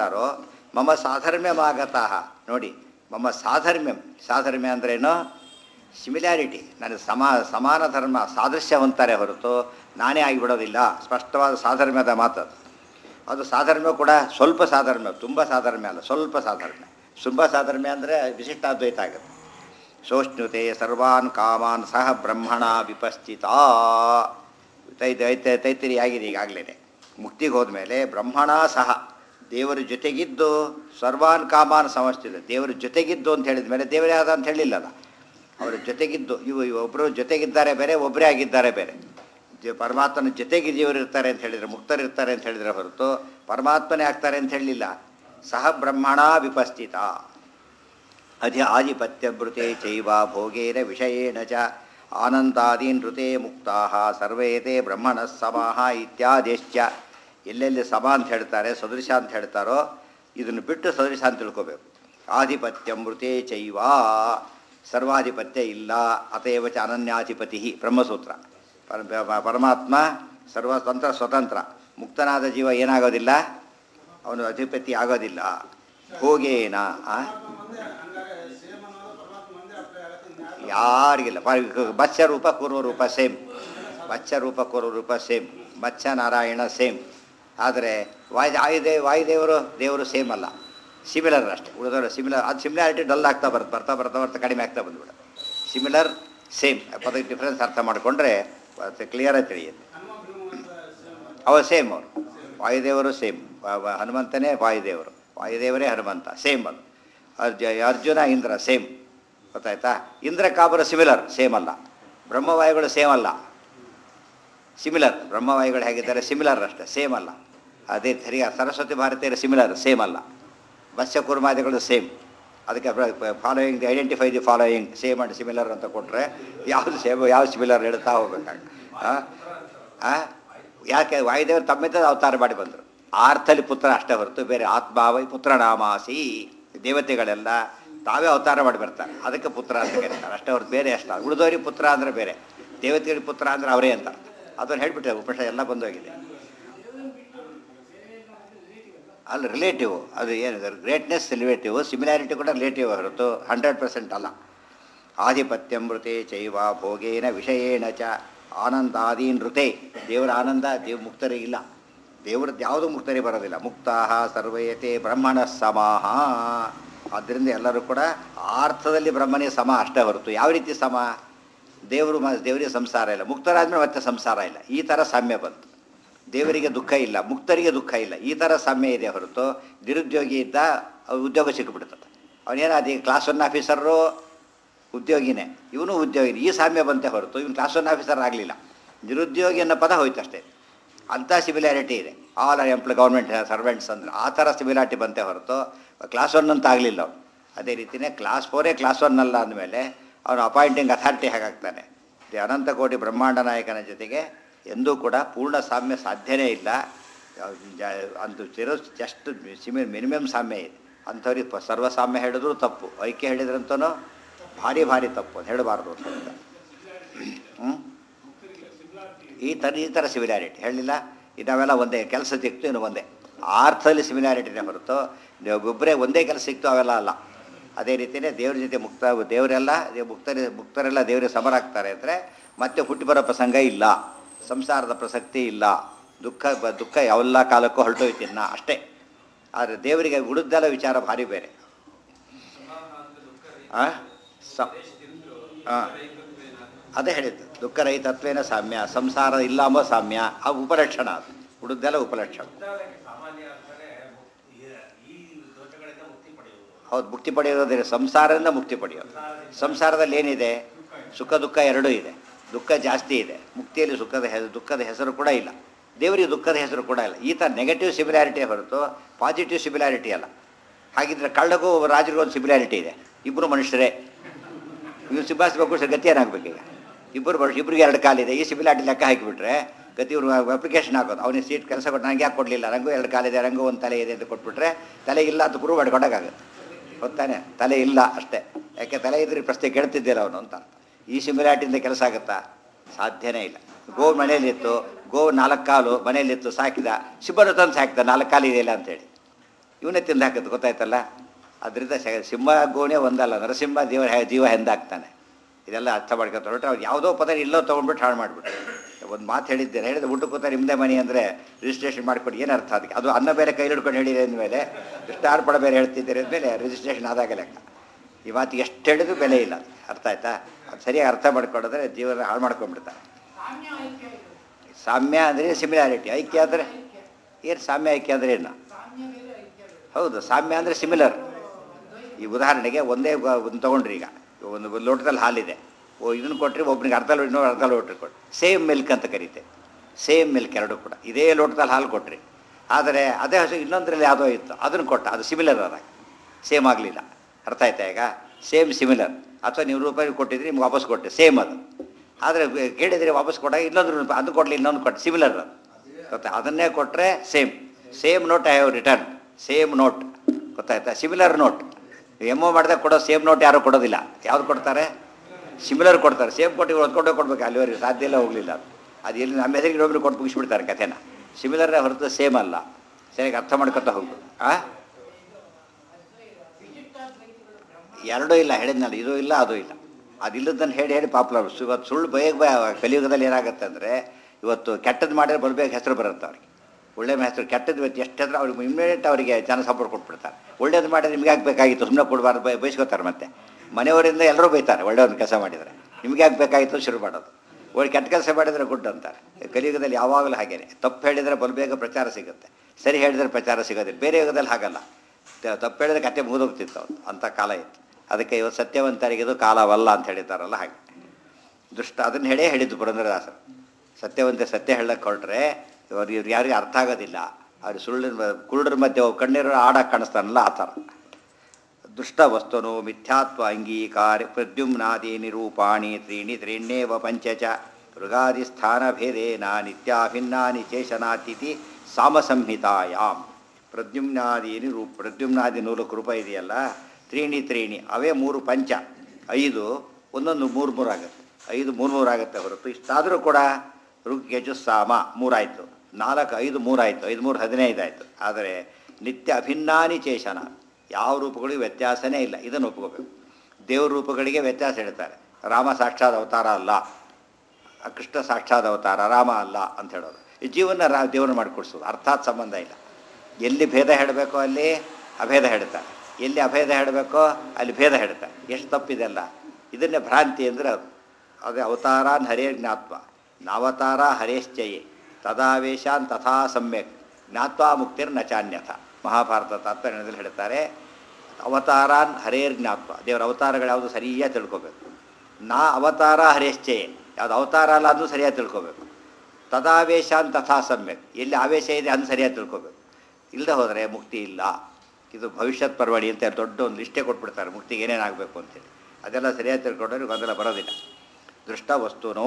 ಹೇಳ್ತಾರೋ ಮಮ ಸಾಧರ್ಮ್ಯಮಾಗತಃ ನೋಡಿ ಮಮ ಸಾಧರ್ಮ್ಯಂ ಸಾಧರ್ಮ್ಯ ಅಂದ್ರೇನು ಸಿಮಿಲ್ಯಾರಿಟಿ ನನಗೆ ಸಮಾ ಸಮಾನ ಧರ್ಮ ಸಾದೃಶ್ಯ ಹೊಂತಾರೆ ಹೊರತು ನಾನೇ ಆಗಿಬಿಡೋದಿಲ್ಲ ಸ್ಪಷ್ಟವಾದ ಸಾಧರ್ಮ್ಯದ ಮಾತು ಅದು ಸಾಧರ್ಮ್ಯ ಕೂಡ ಸ್ವಲ್ಪ ಸಾಧರ್ಮ್ಯ ತುಂಬ ಸಾಧರ್ಮ್ಯ ಅಲ್ಲ ಸ್ವಲ್ಪ ಸಾಧರ್ಮ್ಯ ತುಂಬ ಸಾಧರ್ಮ್ಯ ಅಂದರೆ ವಿಶಿಷ್ಟಾದ್ವೈತ ಆಗುತ್ತೆ ಸೋಷ್ಣುತೆ ಸರ್ವಾನ್ ಕಾಮಾನ್ ಸಹ ಬ್ರಹ್ಮಣ ವಿಪಸ್ಥಿತ ತೈ ತೈ ತೈತಿರಿ ಆಗಿದೆ ಈಗಾಗಲೇ ಮುಕ್ತಿಗೆ ಹೋದ್ಮೇಲೆ ಬ್ರಹ್ಮಣ ಸಹ ದೇವರ ಜೊತೆಗಿದ್ದು ಸರ್ವಾನ್ ಕಾಮಾನ್ ಸಮಷ್ಟಿದೆ ದೇವರ ಜೊತೆಗಿದ್ದು ಅಂತ ಹೇಳಿದ ಮೇಲೆ ದೇವರೇ ಆದ ಅಂತ ಹೇಳಿಲ್ಲಲ್ಲ ಅವರ ಜೊತೆಗಿದ್ದು ಇವು ಇವು ಒಬ್ಬರು ಜೊತೆಗಿದ್ದಾರೆ ಬೇರೆ ಒಬ್ಬರೇ ಆಗಿದ್ದಾರೆ ಬೇರೆ ಜ- ಪರಮಾತ್ಮನ ಜೊತೆಗೆ ಜೀವರು ಇರ್ತಾರೆ ಅಂತ ಹೇಳಿದರೆ ಮುಕ್ತರಿರ್ತಾರೆ ಅಂತ ಹೇಳಿದರೆ ಹೊರತು ಪರಮಾತ್ಮನೇ ಆಗ್ತಾರೆ ಅಂತ ಹೇಳಲಿಲ್ಲ ಸಹ ಬ್ರಹ್ಮಣ ವಿಪಸ್ಥಿತ ಅಧಿ ಆಧಿಪತ್ಯಭೃತೆ ಚೈವ ಭೋಗೇನ ವಿಷಯೇಣ ಚ ಆನಂದಾದೀನ್ ಋತೆ ಮುಕ್ತಾ ಸರ್ವೇತೆ ಬ್ರಹ್ಮಣ ಸಮಾಹ ಇತ್ಯಾದಿಶ್ಚ ಎಲ್ಲೆಲ್ಲಿ ಸಮ ಅಂತ ಹೇಳ್ತಾರೆ ಸದೃಶ ಅಂತ ಹೇಳ್ತಾರೋ ಇದನ್ನು ಬಿಟ್ಟು ಸದೃಶ ಅಂತ ತಿಳ್ಕೋಬೇಕು ಆಧಿಪತ್ಯಂ ಮೃತೆ ಚೈವ ಸರ್ವಾಧಿಪತ್ಯ ಇಲ್ಲ ಅತೇವ ಚ ಅನನ್ಯಾಧಿಪತಿ ಬ್ರಹ್ಮಸೂತ್ರ ಪರ- ಪ- ಪರಮಾತ್ಮ ಸರ್ವತಂತ್ರ ಸ್ವತಂತ್ರ ಮುಕ್ತನಾದ ಜೀವ ಏನಾಗೋದಿಲ್ಲ ಅವನು ಅಧಿಪತಿ ಆಗೋದಿಲ್ಲ ಭೋಗೇನ ಆ? ಯಾರಿಗಿಲ್ಲ ಪ- ಮತ್ಸ್ಯ ರೂಪ ಕೂರ್ವ ರೂಪ ಸೇಮ್ ಮತ್ಸ್ಯ ರೂಪ ಕೂರ್ವ ರೂಪ ಸೇಮ್ ಮತ್ಸ್ಯ ನಾರಾಯಣ ಸೇಮ್ ಆದರೆ ವಾಯು ವಾಯುದೇವ ವಾಯುದೇವರು ದೇವರು ಸೇಮ್ ಅಲ್ಲ ಸಿಮಿಲರ್ ಅಷ್ಟೇ ಉಳಿದವರು ಸಿಮಿಲರ್ ಅದು ಸಿಮಿಲಾರಿಟಿ ಡಲ್ ಆಗ್ತಾ ಬರುತ್ತೆ ಬರ್ತಾ ಬರ್ತಾ ಬರ್ತಾ ಕಡಿಮೆ ಆಗ್ತಾ ಬಂದ್ಬಿಡ ಸಿಮಿಲರ್ ಸೇಮ್ ಪದಕ್ಕೆ ಡಿಫ್ರೆನ್ಸ್ ಅರ್ಥ ಮಾಡಿಕೊಂಡ್ರೆ ಕ್ಲಿಯರಾಗಿ ತಿಳಿಯುತ್ತೆ ಅವ ಸೇಮ್ ಅವರು ವಾಯುದೇವರು ಸೇಮ್ ಹನುಮಂತನೇ ವಾಯುದೇವರು ವಾಯುದೇವರೇ ಹನುಮಂತ ಸೇಮ್ ಅದು ಅರ್ಜ ಅರ್ಜುನ ಇಂದ್ರ ಸೇಮ್ ಗೊತ್ತಾಯ್ತಾ ಇಂದ್ರ ಕಾಬರ ಸಿಮಿಲರ್ ಸೇಮ್ ಅಲ್ಲ ಬ್ರಹ್ಮವಾಯುಗಳು ಸೇಮ್ ಅಲ್ಲ ಸಿಮಿಲರ್ ಬ್ರಹ್ಮವಾಯುಗಳು ಹೇಗಿದ್ದಾರೆ ಸಿಮಿಲರ್ ಅಷ್ಟೇ ಸೇಮ್ ಅಲ್ಲ ಅದೇ ಸರಿಯ ಸರಸ್ವತಿ ಭಾರತೀಯರು ಸಿಮಿಲರ್ ಸೇಮ್ ಅಲ್ಲ ಮತ್ಸ್ಯ ಕುರ್ಮಾದಿಗಳು ಸೇಮ್ ಅದಕ್ಕೆ following the identify the following same and similar ಅಂತ ಕೊಟ್ಟರೆ ಯಾವುದು ಸೇಮ್ ಯಾವ ಸಿಮಿಲರ್ ಹೇಳ್ತಾ ಹೋಗ್ಬೇಕಾಗ ಯಾಕೆ ವಾಯುದೇವರು ತಮ್ಮಿದ್ದ ಅವತಾರ ಮಾಡಿ ಬಂದರು ಆರ್ಥಲಿ ಪುತ್ರ ಅಷ್ಟೇ ಹೊರತು ಬೇರೆ ಆತ್ಮಾವೈ ಪುತ್ರ ನಾಮಾಸಿ ದೇವತೆಗಳೆಲ್ಲ ತಾವೇ ಅವತಾರ ಮಾಡಿ ಬರ್ತಾರೆ ಅದಕ್ಕೆ ಪುತ್ರ ಅಂತ ಕರೀತಾರೆ ಅಷ್ಟೇ ಹೊರತು ಬೇರೆ ಅಷ್ಟ ಉಳಿದವರಿಗೆ ಪುತ್ರ ಅಂದರೆ ಬೇರೆ ದೇವತೆಗಳಿಗೆ ಪುತ್ರ ಅಂದರೆ ಅವರೇ ಅಂತ ಅದನ್ನು ಹೇಳ್ಬಿಟ್ಟೆ ಉಪನಿಷ ಎಲ್ಲ ಬಂದೋಗಿದೆ ಅಲ್ಲ ರಿಲೇಟಿವ್ ಅದು ಏನು ಗ್ರೇಟ್ನೆಸ್ ರಿಲೇಟಿವ್ ಸಿಮಿಲಾರಿಟಿ ಕೂಡ ರಿಲೇಟಿವ್ ಹೊರತು ಹಂಡ್ರೆಡ್ ಪರ್ಸೆಂಟ್ ಅಲ್ಲ ಆಧಿಪತ್ಯ ಮೃತೆ ಚೈವ ಭೋಗೇನ ವಿಷಯೇಣ ಚ ಆನಂದಾದೀನ್ ನೃತೆ ದೇವರ ಆನಂದ ದೇವ್ ಮುಕ್ತರಿಗಿಲ್ಲ ದೇವ್ರದ್ದು ಯಾವುದೂ ಮುಕ್ತರಿಗೆ ಬರೋದಿಲ್ಲ ಮುಕ್ತಾಹ ಸರ್ವಯತೆ ಬ್ರಹ್ಮಣ ಸಮಾಹ ಆದ್ದರಿಂದ ಎಲ್ಲರೂ ಕೂಡ ಆರ್ಥದಲ್ಲಿ ಬ್ರಹ್ಮನೇ ಸಮ ಅಷ್ಟೇ ಹೊರತು ಯಾವ ರೀತಿ ಸಮ ದೇವರು ಮ ದೇವರಿಗೆ ಸಂಸಾರ ಇಲ್ಲ ಮುಕ್ತರಾದ್ಮೇಲೆ ಮತ್ತೆ ಸಂಸಾರ ಇಲ್ಲ ಈ ಥರ ಸಾಮ್ಯ ಬಂತು ದೇವರಿಗೆ ದುಃಖ ಇಲ್ಲ ಮುಕ್ತರಿಗೆ ದುಃಖ ಇಲ್ಲ ಈ ಥರ ಸಾಮ್ಯ ಇದೆ ಹೊರತು ನಿರುದ್ಯೋಗಿ ಇದ್ದ ಅವ್ರು ಉದ್ಯೋಗ ಸಿಕ್ಕಿಬಿಡ್ತದೆ ಅವನೇನೋ ಅದೇ ಕ್ಲಾಸ್ ಒನ್ ಆಫೀಸರು ಉದ್ಯೋಗಿನೇ ಇವನು ಉದ್ಯೋಗಿನೇ ಈ ಸಾಮ್ಯ ಬಂತೆ ಹೊರತು ಇವನು ಕ್ಲಾಸ್ ಒನ್ ಆಫೀಸರ್ ಆಗಲಿಲ್ಲ ನಿರುದ್ಯೋಗಿ ಅನ್ನೋ ಪದ ಹೋಯ್ತು ಅಷ್ಟೇ ಅಂಥ ಸಿಮಿಲಾರಿಟಿ ಇದೆ all are employ government servants ಅಂದ್ರೆ ಆ ಥರ ಸಿಮಿಲಾರಿಟಿ ಬಂತೆ ಹೊರತು ಕ್ಲಾಸ್ ಒನ್ ಅಂತ ಆಗಲಿಲ್ಲ ಅವನು ಅದೇ ರೀತಿಯೇ ಕ್ಲಾಸ್ ಫೋರೇ ಕ್ಲಾಸ್ ಒನ್ ಅಲ್ಲ ಅಂದಮೇಲೆ ಅವನು ಅಪಾಯಿಂಟಿಂಗ್ ಅಥಾರಿಟಿ ಹೇಗಾಗ್ತಾನೆ ದಿ ಅನಂತ ಕೋಟಿ ಬ್ರಹ್ಮಾಂಡ ನಾಯಕನ ಜೊತೆಗೆ ಎಂದೂ ಕೂಡ ಪೂರ್ಣ ಸಾಮ್ಯ ಸಾಧ್ಯನೇ ಇಲ್ಲ ಅಂತೂ ಚಿರೋ ಜಸ್ಟ್ ಸಿಮಿ ಮಿನಿಮಮ್ ಸಾಮ್ಯ ಇದೆ ಅಂಥವ್ರಿಗೆ ಪ- ಸರ್ವಸಾಮ್ಯ ಹೇಳಿದ್ರು ತಪ್ಪು ಐಕ್ಯ ಹೇಳಿದ್ರಂತೂ ಭಾರಿ ಭಾರಿ ತಪ್ಪು ಅಂತ ಹೇಳಬಾರ್ದು ಅಂತ ಹ್ಞೂ ಈ ಥರ ಈ ಥರ ಸಿಮಿಲಾರಿಟಿ ಹೇಳಿಲ್ಲ ಇದಾವೆಲ್ಲ ಒಂದೇ ಕೆಲಸ ಸಿಕ್ತು ಇನ್ನು ಒಂದೇ ಆರ್ಥದಲ್ಲಿ ಸಿಮಿಲಾರಿಟಿನೇ ಹೊರತು ನೀವು ಒಬ್ಬರೇ ಒಂದೇ ಕೆಲಸ ಸಿಕ್ತು ಅವೆಲ್ಲ ಅಲ್ಲ ಅದೇ ರೀತಿಯೇ ದೇವ್ರ ಜೊತೆ ಮುಕ್ತ ದೇವರೆಲ್ಲ ದೇ- ಮುಕ್ತರಿ ಮುಕ್ತರೆಲ್ಲ ದೇವರಿಗೆ ಸಮರಾಗ್ತಾರೆ ಅಂದರೆ ಮತ್ತೆ ಹುಟ್ಟಿ ಬರೋ ಪ್ರಸಂಗ ಇಲ್ಲ ಸಂಸಾರದ ಪ್ರಸಕ್ತಿ ಇಲ್ಲ ದುಃಖ ಬ- ದುಃಖ ಯಾವೆಲ್ಲ ಕಾಲಕ್ಕೂ ಹೊರಟೋಯ್ತಿನ್ನ ಅಷ್ಟೇ ಆದರೆ ದೇವರಿಗೆ ಉಳಿದೆಲ್ಲ ವಿಚಾರ ಭಾರಿ ಬೇರೆ ಆ? ಸ ಹಾಂ ಅದೇ ಹೇಳಿದ್ದು ದುಃಖರಹಿತತ್ವೇನ ಸಾಮ್ಯ ಸಂಸಾರ ಇಲ್ಲ ಅಂಬೋ ಸಾಮ್ಯ ಆ ಉಪಲಕ್ಷಣ ಅದು ಉಳಿದೆಲ್ಲ ಉಪಲಕ್ಷಣ ಹೌದು ಮುಕ್ತಿ ಪಡೆಯೋದೇ ಸಂಸಾರದಿಂದ ಮುಕ್ತಿ ಪಡೆಯೋದು ಸಂಸಾರದಲ್ಲಿ ಏನಿದೆ ಸುಖ ದುಃಖ ಎರಡೂ ಇದೆ ದುಃಖ ಜಾಸ್ತಿ ಇದೆ ಮುಕ್ತಿಯಲ್ಲಿ ಸುಖದ ಹೆ ದುಃಖದ ಹೆಸರು ಕೂಡ ಇಲ್ಲ ದೇವರಿಗೆ ದುಃಖದ ಹೆಸರು ಕೂಡ ಇಲ್ಲ ಈ ಥರ ನೆಗೆಟಿವ್ ಸಿಮಿಲಾರಿಟಿ ಹೊರತು ಪಾಸಿಟಿವ್ ಸಿಮಿಲಾರಿಟಿ ಅಲ್ಲ ಹಾಗಿದ್ರೆ ಕಳ್ಳಗೂ ರಾಜರಿಗೂ ಒಂದು ಸಿಮಿಲಾರಿಟಿ ಇದೆ ಇಬ್ಬರು ಮನುಷ್ಯರೇ ಇವ್ರು ಸಿಬ್ಬಾಯಿಸ್ಬೇಕು ಸರ್ ಗತಿ ಏನಾಗಬೇಕು ಈಗ ಇಬ್ಬರು ಬರ್ ಇಬ್ಬರಿಗೆ ಎರಡು ಕಾಲಿದೆ ಈ ಸಿಬಿಲಾಟಿ ಲೆಕ್ಕ ಹಾಕಿಬಿಟ್ರೆ ಗತಿ ಇವ್ರು ಅಪ್ಲಿಕೇಶನ್ ಹಾಕೋದು ಅವನಿಗೆ ಸೀಟ್ ಕೆಲಸ ಕೊಟ್ಟು ನನಗೆ ಯಾಕೆ ಕೊಡಲಿಲ್ಲ ನನಗೂ ಎರಡು ಕಾಲಿದೆ ನನಗೂ ಒಂದು ತಲೆ ಇದೆ ಅಂತ ಕೊಟ್ಬಿಟ್ರೆ ತಲೆ ಇಲ್ಲ ಅಂತ ಪ್ರೂವ್ ಮಾಡ್ಕೊಂಡಾಗುತ್ತೆ ಗೊತ್ತಾನೆ ತಲೆ ಇಲ್ಲ ಅಷ್ಟೇ ಯಾಕೆ ತಲೆ ಇದ್ರೆ ಈ ಪ್ರಶ್ನೆ ಕೇಳ್ತಿದ್ದೀರ ಅವನು ಅಂತ ಈ ಸಿಮಿಲಾಟಿಯಿಂದ ಕೆಲಸ ಆಗುತ್ತಾ ಸಾಧ್ಯನೇ ಇಲ್ಲ ಗೋ ಮನೆಯಲ್ಲಿತ್ತು ಗೋ ನಾಲ್ಕು ಕಾಲು ಮನೆಯಲ್ಲಿತ್ತು ಸಾಕಿದ ಶಿಬ್ಬರು ತಂದು ಸಾಕಿದ ನಾಲ್ಕು ಕಾಲು ಇದೆಯಲ್ಲ ಅಂತೇಳಿ ಇವನೇ ತಿಂದು ಹಾಕಿದ್ದು ಗೊತ್ತಾಯ್ತಲ್ಲ ಅದರಿಂದ ಸಿಂಹ ಗೋಣೆ ಒಂದಲ್ಲ ನರಸಿಂಹ ದೇವರ ಹ್ಯಾ- ಜೀವ ಹೆಂದಾಗ್ತಾನೆ ಇದೆಲ್ಲ ಅರ್ಥ ಮಾಡ್ಕೊತ ಹೊರಟ್ರೆ ಅವ್ರು ಯಾವುದೋ ಪದ ಇಲ್ಲೋ ತೊಗೊಂಡ್ಬಿಟ್ಟು ಹಾಳು ಮಾಡಿಬಿಟ್ಟು ಒಂದು ಮಾತು ಹೇಳಿದ್ದೇನೆ ಹೇಳಿದ್ರೆ ಊಟಕ್ಕೆ ಕೂತ ನಿಮ್ಮದೇ ಮನೆ ಅಂದರೆ ರಿಜಿಸ್ಟ್ರೇಷನ್ ಮಾಡಿಕೊಡಿ ಏನು ಅರ್ಥ ಅದಕ್ಕೆ ಅದು ಅನ್ನ ಬೇರೆ ಕೈ ಹಿಡ್ಕೊಂಡು ಹೇಳಿದೆ ಅಂದಮೇಲೆ ಪಡ ಬೇರೆ ಹೇಳ್ತಿದ್ದೀರಿ ಅಂದಮೇಲೆ ರಿಜಿಸ್ಟ್ರೇಷನ್ ಆದಾಗ ಲೆಕ್ಕ ಈ ಮಾತಿಗೆ ಎಷ್ಟು ಹೇಳಿದ್ರು ಬೆಲೆ ಇಲ್ಲ ಅರ್ಥ ಆಯ್ತಾ ಅದು ಸರಿಯಾಗಿ ಅರ್ಥ ಮಾಡ್ಕೊಂಡ್ರೆ ಜೀವನ ಹಾಳು ಮಾಡ್ಕೊಂಡ್ಬಿಡ್ತಾರೆ ಸಾಮ್ಯ ಅಂದರೆ ಸಿಮಿಲಾರಿಟಿ ಐಕ್ಯ ಅಂದರೆ ಏನು ಸಾಮ್ಯ ಐಕ್ಯ ಅಂದರೆ ಏನು ಹೌದು ಸಾಮ್ಯ ಅಂದರೆ ಸಿಮಿಲರ್ ಈ ಉದಾಹರಣೆಗೆ ಒಂದೇ ಗ- ಒಂದು ತೊಗೊಂಡ್ರಿ ಈಗ ಒಂದು ಒಂದು ಲೋಟದಲ್ಲಿ ಹಾಲಿದೆ ಓ ಇದನ್ನು ಕೊಟ್ಟರೆ ಒಬ್ಬನಿಗೆ ಅರ್ಧ ಲೋಟ ಇನ್ನೊಂದು ಅರ್ಧ ಲೋಟ ಕೊಟ್ಟು ಸೇಮ್ ಮಿಲ್ಕ್ ಅಂತ ಕರೀತೇವೆ ಸೇಮ್ ಮಿಲ್ಕ್ ಎರಡು ಕೂಡ ಇದೇ ಲೋಟದಲ್ಲಿ ಹಾಲು ಕೊಟ್ರಿ ಆದರೆ ಅದೇ ಹಸು ಇನ್ನೊಂದರಲ್ಲಿ ಯಾವುದೋ ಇತ್ತು ಅದನ್ನು ಕೊಟ್ಟ ಅದು ಸಿಮಿಲರ್ ಅದಾಗ ಸೇಮ್ ಆಗಲಿಲ್ಲ ಅರ್ಥ ಆಯ್ತಾ ಈಗ ಸೇಮ್ ಸಿಮಿಲರ್ ಅಥವಾ ನೀವು ರೂಪಾಯಿ ಕೊಟ್ಟಿದ್ರಿ ನಿಮ್ಗೆ ವಾಪಸ್ ಕೊಟ್ಟೆ ಸೇಮ್ ಅದು ಆದರೆ ಕೇಳಿದರೆ ವಾಪಸ್ ಕೊಟ್ಟಾಗ ಇನ್ನೊಂದು ರೂಪಾಯಿ ಅದು ಕೊಡಲಿ ಇನ್ನೊಂದು ಕೊಟ್ಟು ಸಿಮಿಲರ್ ಅದು ಗೊತ್ತಾ ಅದನ್ನೇ ಕೊಟ್ಟರೆ same same note I have return same note ಗೊತ್ತಾಯ್ತಾ ಸಿಮಿಲರ್ ನೋಟ್ ಎಮ್ ಒ ಮಾಡಿದಾಗ ಕೊಡೋ ಸೇಮ್ ನೋಟ್ ಯಾರೂ ಕೊಡೋದಿಲ್ಲ ಯಾವ್ದು ಕೊಡ್ತಾರೆ ಸಿಮಿಲರ್ ಕೊಡ್ತಾರೆ ಸೇಮ್ ಕೊಟ್ಟು ಇವ್ರು ಹೊತ್ಕೊಂಡೇ ಕೊಡ್ಬೇಕು ಅಲ್ಲಿವರೆಗೆ ಸಾಧ್ಯ ಇಲ್ಲ ಹೋಗಲಿಲ್ಲ ಅದು ಅದು ಎಲ್ಲಿ ನಮ್ಮ ಹೆಸರಿಗೆ ಇನ್ನೊಬ್ರು ಕೊಟ್ಟು ಮುಗಿಸ್ಬಿಡ್ತಾರೆ ಕಥೆನ ಸಿಮಿಲರ್ ಹೊರತು ಸೇಮ್ ಅಲ್ಲ ಸರಿಯಾಗಿ ಅರ್ಥ ಮಾಡ್ಕೊತಾ ಹೋಗು ಆ ಎರಡೂ ಇಲ್ಲ ಹೇಳಿದ್ನಲ್ಲ ಇದು ಇಲ್ಲ ಅದು ಇಲ್ಲ ಅದಿಲ್ಲದನ್ನು ಹೇಳಿ ಹೇಳಿ ಪಾಪ್ಯುಲರ್ ಇವತ್ತು ಸುಳ್ಳು ಬೇಗ ಬ ಕಲಿಯುಗದಲ್ಲಿ ಏನಾಗುತ್ತೆ ಅಂದರೆ ಇವತ್ತು ಕೆಟ್ಟದ್ದು ಮಾಡಿದ್ರೆ ಬರಬೇಕು ಹೆಸರು ಬರುತ್ತೆ ಅವ್ರಿಗೆ ಒಳ್ಳೆ ಹೆಸರು ಕೆಟ್ಟದ್ದು ಇವತ್ತು ಎಷ್ಟಾದ್ರೆ ಅವ್ರಿಗೆ ಇಮ್ಮಿಡಿಯೇಟ್ ಅವರಿಗೆ ಜನ ಸಪೋರ್ಟ್ ಕೊಟ್ಬಿಡ್ತಾರೆ ಒಳ್ಳೇದು ಮಾಡಿದ್ರೆ ನಿಮ್ಗೆ ಆಗಬೇಕಾಗಿತ್ತು ಸುಮ್ಮನೆ ಕೊಡಬಾರ್ದು ಬೈ ಬೈಸ್ಕೊತಾರೆ ಮತ್ತೆ ಮನೆಯವರಿಂದ ಎಲ್ಲರೂ ಬೈತಾರೆ ಒಳ್ಳೆಯವ್ರನ್ನ ಕೆಲಸ ಮಾಡಿದರೆ ನಿಮ್ಗೆ ಆಗಬೇಕಾಗಿತ್ತು ಶುರು ಮಾಡೋದು ಒಳ್ಳೆ ಕೆಟ್ಟ ಕೆಲಸ ಮಾಡಿದರೆ ಗುಡ್ ಅಂತಾರೆ ಕಲಿಯುಗದಲ್ಲಿ ಯಾವಾಗಲೂ ಹಾಗೇನೆ ತಪ್ಪು ಹೇಳಿದರೆ ಬಲು ಬೇಗ ಪ್ರಚಾರ ಸಿಗುತ್ತೆ ಸರಿ ಹೇಳಿದರೆ ಪ್ರಚಾರ ಸಿಗೋದಿಲ್ಲ ಬೇರೆ ಯುಗದಲ್ಲಿ ಹಾಗಲ್ಲ ತ- ತಪ್ಪು ಹೇಳಿದ್ರೆ ಕತೆ ಮುಗಿದೋಗ್ತಿತ್ತು ಅವ್ರು ಅಂಥ ಕಾಲ ಇತ್ತು ಅದಕ್ಕೆ ಇವತ್ತು ಸತ್ಯವಂತರಿಗೆ ಇದು ಕಾಲವಲ್ಲ ಅಂತ ಹೇಳಿದ್ದಾರಲ್ಲ ಹಾಗೆ ದುಷ್ಟ ಅದನ್ನು ಹೇಳೇ ಹೇಳಿದ್ದು ಪುರಂದರದಾಸರು ಸತ್ಯವಂತೆ ಸತ್ಯ ಹೇಳಕ್ಕೆ ಹೊರಟ್ರೆ ಇವ್ರು ಇವ್ರು ಯಾರಿಗೂ ಅರ್ಥ ಆಗೋದಿಲ್ಲ ಅವ್ರು ಸುಳ್ಳಿನ ಕುರುಡರ ಮಧ್ಯೆ ಒಬ್ಬ ಕಣ್ಣೀರು ಆಡಕ್ಕೆ ಕಾಣಿಸ್ತಾನಲ್ಲ ಆ ಥರ ದುಷ್ಟ ವಸ್ತುನು ಮಿಥ್ಯಾತ್ವ ಅಂಗೀಕಾರ ಪ್ರದ್ಯುಮ್ನಾದಿ ನಿರೂಪಾಣಿ ತ್ರೀಣಿ ತ್ರೀಣ್ಯೇವ ಪಂಚಚ ಮೃಗಾದಿ ಸ್ಥಾನಭೇದೇನ ನಿತ್ಯಾಭಿನ್ನಾನಿ ಚೇಷನಾತಿಥಿ ಸಾಮಸಂಹಿತಾಯಾಮ್ ಪ್ರದ್ಯುಮ್ನಾದಿ ನಿರೂಪ ಪ್ರದ್ಯುಮ್ನಾದಿ ನೂಲಕ್ಕೆ ರೂಪ ಇದೆಯಲ್ಲ ತ್ರೀಣಿ ತ್ರೀಣಿ ಅವೇ ಮೂರು ಪಂಚ ಐದು ಒಂದೊಂದು ಮೂರು ಮೂರು ಆಗುತ್ತೆ ಐದು ಮೂರು ಮೂರು ಆಗುತ್ತೆ ಹೊರತು ಇಷ್ಟಾದರೂ ಕೂಡ ಋಗ್ ಯಜು ಸಾಮ ಮೂರಾಯಿತು ನಾಲ್ಕು ಐದು ಮೂರಾಯಿತು ಐದು ಮೂರು ಹದಿನೈದು ಆಯಿತು ಆದರೆ ನಿತ್ಯ ಅಭಿನ್ನಾನಿ ಚೇಷನ ಯಾವ ರೂಪಗಳಿಗೂ ವ್ಯತ್ಯಾಸನೇ ಇಲ್ಲ ಇದನ್ನು ಒಪ್ಕೋಬೇಕು ದೇವ್ರ ರೂಪಗಳಿಗೆ ವ್ಯತ್ಯಾಸ ಹೇಳ್ತಾರೆ ರಾಮ ಸಾಕ್ಷಾತ್ ಅವತಾರ ಅಲ್ಲ ಆ ಕೃಷ್ಣ ಸಾಕ್ಷಾತ್ ಅವತಾರ ರಾಮ ಅಲ್ಲ ಅಂತ ಹೇಳೋದು ಈ ಜೀವನ ರಾ ದೇವ್ರನ್ನ ಮಾಡಿಕೊಡ್ಸೋದು ಅರ್ಥಾತ್ ಸಂಬಂಧ ಇಲ್ಲ ಎಲ್ಲಿ ಭೇದ ಹೇಳಬೇಕೋ ಅಲ್ಲಿ ಅಭೇದ ಹೇಳ್ತಾರೆ ಎಲ್ಲಿ ಅಭೇದ ಹೇಳಬೇಕೋ ಅಲ್ಲಿ ಭೇದ ಹೇಳ್ತಾರೆ ಎಷ್ಟು ತಪ್ಪಿದೆಲ್ಲ ಇದನ್ನೇ ಭ್ರಾಂತಿ ಅಂದರೆ ಅದು ಅದೇ ಅವತಾರಾನ್ ಹರೇ ಜ್ಞಾತ್ವ ನಾವತಾರ ಹರೇಶ್ಚಯೇ ತದಾವೇಶಾನ್ ತಥಾ ಸಮ್ಯಕ್ ಜ್ಞಾತ್ವ ಮುಕ್ತಿರ್ ನಚಾನ್ಯಥ ಮಹಾಭಾರತ ತಾತ್ಪರ್ಯದಲ್ಲಿ ಹೇಳ್ತಾರೆ ಅವತಾರಾನ್ ಹರೇರ್ ಜ್ಞಾತ್ವ ದೇವರ ಅವತಾರಗಳು ಯಾವುದು ಸರಿಯಾಗಿ ತಿಳ್ಕೊಬೇಕು ನಾ ಅವತಾರ ಹರೇಶ್ಚಯೇ ಯಾವುದು ಅವತಾರ ಅಲ್ಲ ಅದು ಸರಿಯಾಗಿ ತಿಳ್ಕೊಬೇಕು ತದಾವೇಶಾನ್ ತಥಾ ಸಮ್ಯಕ್ ಎಲ್ಲಿ ಆವೇಶ ಇದೆ ಅದನ್ನು ಸರಿಯಾಗಿ ತಿಳ್ಕೊಬೇಕು ಇಲ್ಲದೆ ಹೋದರೆ ಮುಕ್ತಿ ಇಲ್ಲ ಇದು ಭವಿಷ್ಯತ್ ಪರ್ವಣಿ ಅಂತ ದೊಡ್ಡ ಒಂದು ಲಿಸ್ಟೇ ಕೊಟ್ಬಿಡ್ತಾರೆ ಮುಕ್ತಿಗೆ ಏನೇನಾಗಬೇಕು ಅಂತೇಳಿ ಅದೆಲ್ಲ ಸರಿಯಾಗಿ ತಿಳ್ಕೊಂಡ್ರೆ ಗೊಂದಲ ಬರೋದಿಲ್ಲ ದೃಷ್ಟ ವಸ್ತುನೋ